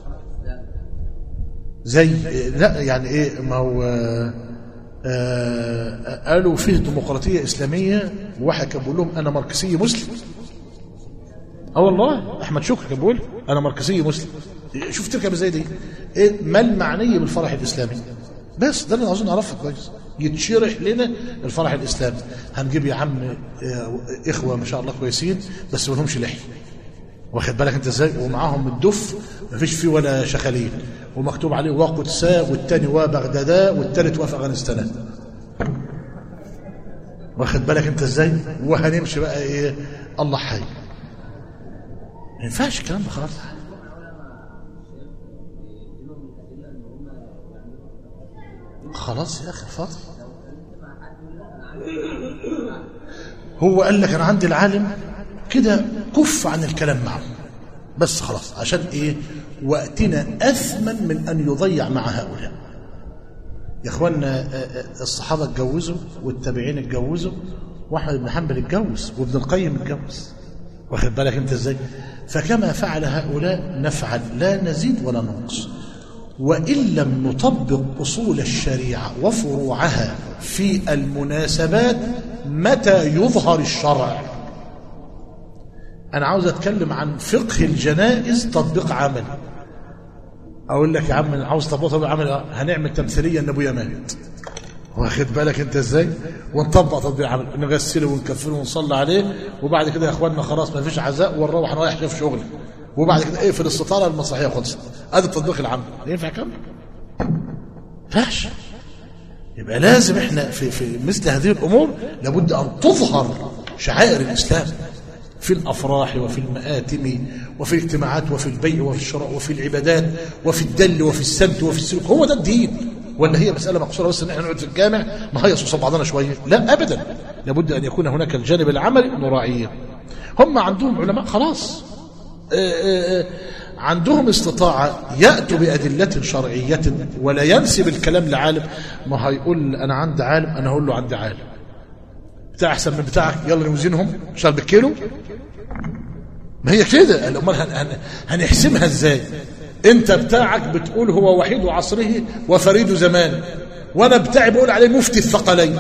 زي لا يعني ايه ما هو آه قالوا فيه ديمقراطيه اسلاميه وواحد كان بيقول لهم انا ماركسي مسلم اه والله احمد شكري كان بيقول انا ماركسي مسلم شوف تركب ازاي دي ايه ما المعنيه بالفرح الاسلامي بس ده اللي عاوزين نعرفه كويس يتشرح لنا الفرح الاسلامي هنجيب يا عم اخوه ما شاء الله كويسين بس ما لهمش لحيه واخد بالك انت ازاي ومعاهم الدف ما فيش فيه ولا شخالين ومكتوب عليه وقدسا والتاني وبغدادا والتالت وفي افغانستان واخد بالك انت ازاي وهنمشي بقى ايه الله حي ما ينفعش الكلام ده خالص خلاص يا اخي فاضل هو قال لك انا عندي العالم كده كف عن الكلام معه بس خلاص عشان ايه وقتنا اثمن من ان يضيع مع هؤلاء يا اخوانا الصحابه اتجوزوا والتابعين اتجوزوا واحمد بن حنبل اتجوز وابن القيم اتجوز واخد بالك انت ازاي فكما فعل هؤلاء نفعل لا نزيد ولا ننقص وان لم نطبق اصول الشريعه وفروعها في المناسبات متى يظهر الشرع انا عاوز اتكلم عن فقه الجنائز تطبيق عملي اقول لك يا عم عاوز تطبيق تطبيق عملي هنعمل تمثيليه ان ابويا مات واخد بالك انت ازاي ونطبق تطبيق عمل نغسله ونكفره ونصلي عليه وبعد كده يا اخواننا خلاص ما فيش عزاء ونروح رايح شوف شغلي وبعد كده اقفل الستاره المسرحيه خلصت ادي التطبيق العملي ينفع كم فاش يبقى لازم احنا في في مثل هذه الامور لابد ان تظهر شعائر الاسلام في الافراح وفي المآتم وفي الاجتماعات وفي البيع وفي الشراء وفي العبادات وفي الدل وفي السمت وفي السلوك هو ده الدين ولا هي مسألة مقصورة بس ان احنا نقعد في الجامع نهيص قصاد بعضنا شوية لا ابدا لابد ان يكون هناك الجانب العملي نراعيه هم عندهم علماء خلاص آآ آآ عندهم استطاعة يأتوا بأدلة شرعية ولا ينسب الكلام لعالم ما هيقول أنا عندي عالم أنا هقول له عندي عالم بتاع أحسن من بتاعك يلا نوزنهم شهر بالكيلو ما هي كده الأمال هن هن هنحسمها ازاي انت بتاعك بتقول هو وحيد عصره وفريد زمانه وانا بتاعي بقول عليه مفتي الثقلين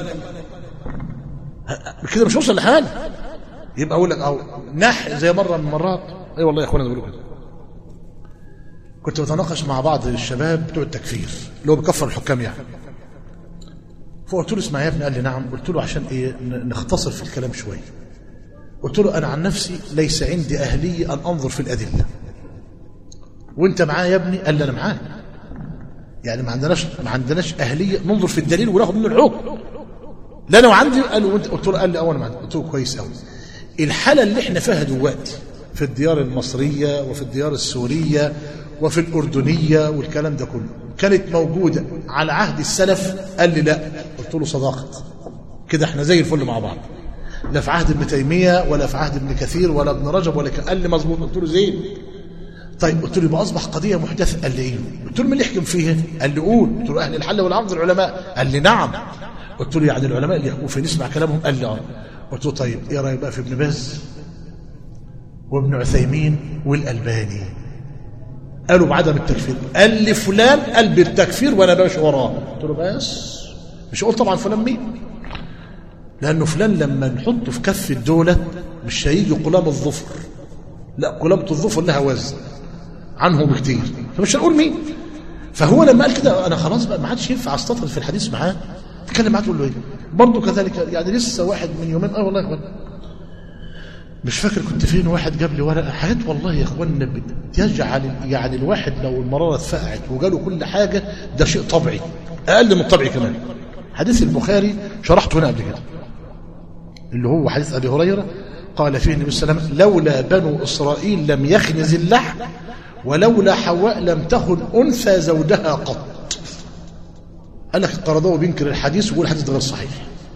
كده مش هوصل لحال يبقى اقول لك او نح زي مره من المرات اي أيوة والله يا اخوانا بيقولوا كده كنت بتناقش مع بعض الشباب بتوع التكفير اللي هو بيكفر الحكام يعني فقلت له اسمع يا ابني قال لي نعم قلت له عشان ايه نختصر في الكلام شويه قلت له انا عن نفسي ليس عندي اهليه ان انظر في الادله وانت معاه يا ابني قال لي انا معاه يعني ما عندناش ما عندناش اهليه ننظر في الدليل وناخد منه الحكم لا انا وعندي قال وانت قلت له قال لي اول ما عندي قلت له كويس قوي الحاله اللي احنا فيها دلوقتي في الديار المصريه وفي الديار السوريه وفي الاردنيه والكلام ده كله كانت موجوده على عهد السلف قال لي لا قلت له صداقه كده احنا زي الفل مع بعض لا في عهد ابن تيميه ولا في عهد ابن كثير ولا ابن رجب ولا قال لي مظبوط قلت له زين طيب قلت له يبقى اصبح قضيه محدثه قال لي ايه قلت له مين اللي يحكم فيها قال لي قول قلت له اهل الحل والعقد العلماء قال لي نعم قلت له يعني العلماء اللي يحكموا في نسمع كلامهم قال لي اه قلت له طيب ايه رايك بقى في ابن باز وابن عثيمين والالباني قالوا بعدم التكفير قال لي فلان قال بالتكفير وانا ماشي وراه قلت له بس مش هقول طبعا فلان مين لانه فلان لما نحطه في كف الدوله مش هيجي قلام الظفر لا قلامة الظفر لها وزن عنه بكتير فمش هنقول مين فهو لما قال كده انا خلاص بقى ما عادش ينفع استطرد في الحديث معاه تكلم معاه تقول له ايه برضه كذلك يعني لسه واحد من يومين اه والله يا اخوان مش فاكر كنت فين واحد جاب لي ورقه حاجات والله يا اخوانا بتجعل يعني الواحد لو المراره اتفقعت وجاله كل حاجه ده شيء طبيعي اقل من الطبيعي كمان حديث البخاري شرحته هنا قبل كده اللي هو حديث ابي هريره قال فيه النبي صلى الله عليه وسلم لولا بنو اسرائيل لم يخنز اللحم ولولا حواء لم تخن انثى زوجها قط قال لك القرضاوي بينكر الحديث ويقول الحديث غير صحيح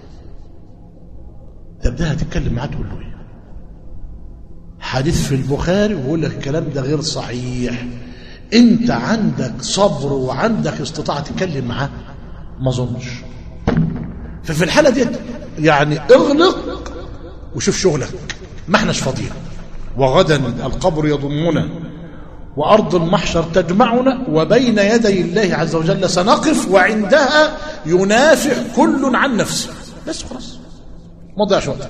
طب ده هتتكلم معاه تقول له ايه حديث في البخاري ويقول لك الكلام ده غير صحيح انت عندك صبر وعندك استطاعه تتكلم معاه ما اظنش ففي الحاله دي يعني اغلق وشوف شغلك ما احناش فاضيين وغدا القبر يضمنا وأرض المحشر تجمعنا وبين يدي الله عز وجل سنقف وعندها ينافح كل عن نفسه بس خلاص ما تضيعش وقتك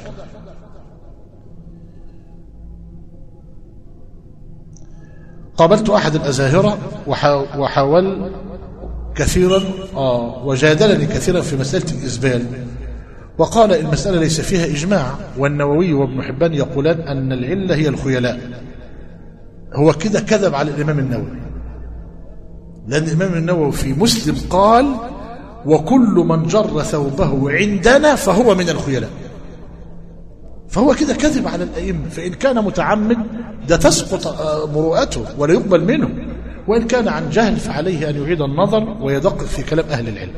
قابلت أحد الأزاهرة وحاول كثيرا آه وجادلني كثيرا في مسألة الإزبال وقال المسألة ليس فيها إجماع والنووي وابن حبان يقولان أن العلة هي الخيلاء هو كده كذب على الإمام النووي لأن الإمام النووي في مسلم قال وكل من جر ثوبه عندنا فهو من الخيلاء فهو كده كذب على الأئمة فإن كان متعمد ده تسقط آه، مروءته ولا يقبل منه وإن كان عن جهل فعليه أن يعيد النظر ويدقق في كلام أهل العلم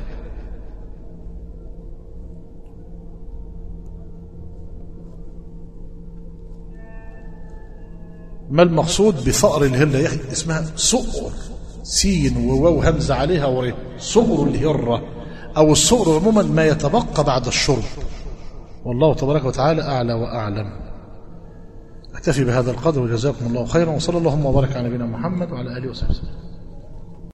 ما المقصود بصقر الهرة يا أخي اسمها صقر سين وواو همزة عليها وريه صقر الهرة أو الصقر عموما ما يتبقى بعد الشرب والله تبارك وتعالى أعلى وأعلم أكتفي بهذا القدر وجزاكم الله خيرا وصلى اللهم وبارك على نبينا محمد وعلى آله وصحبه وسلم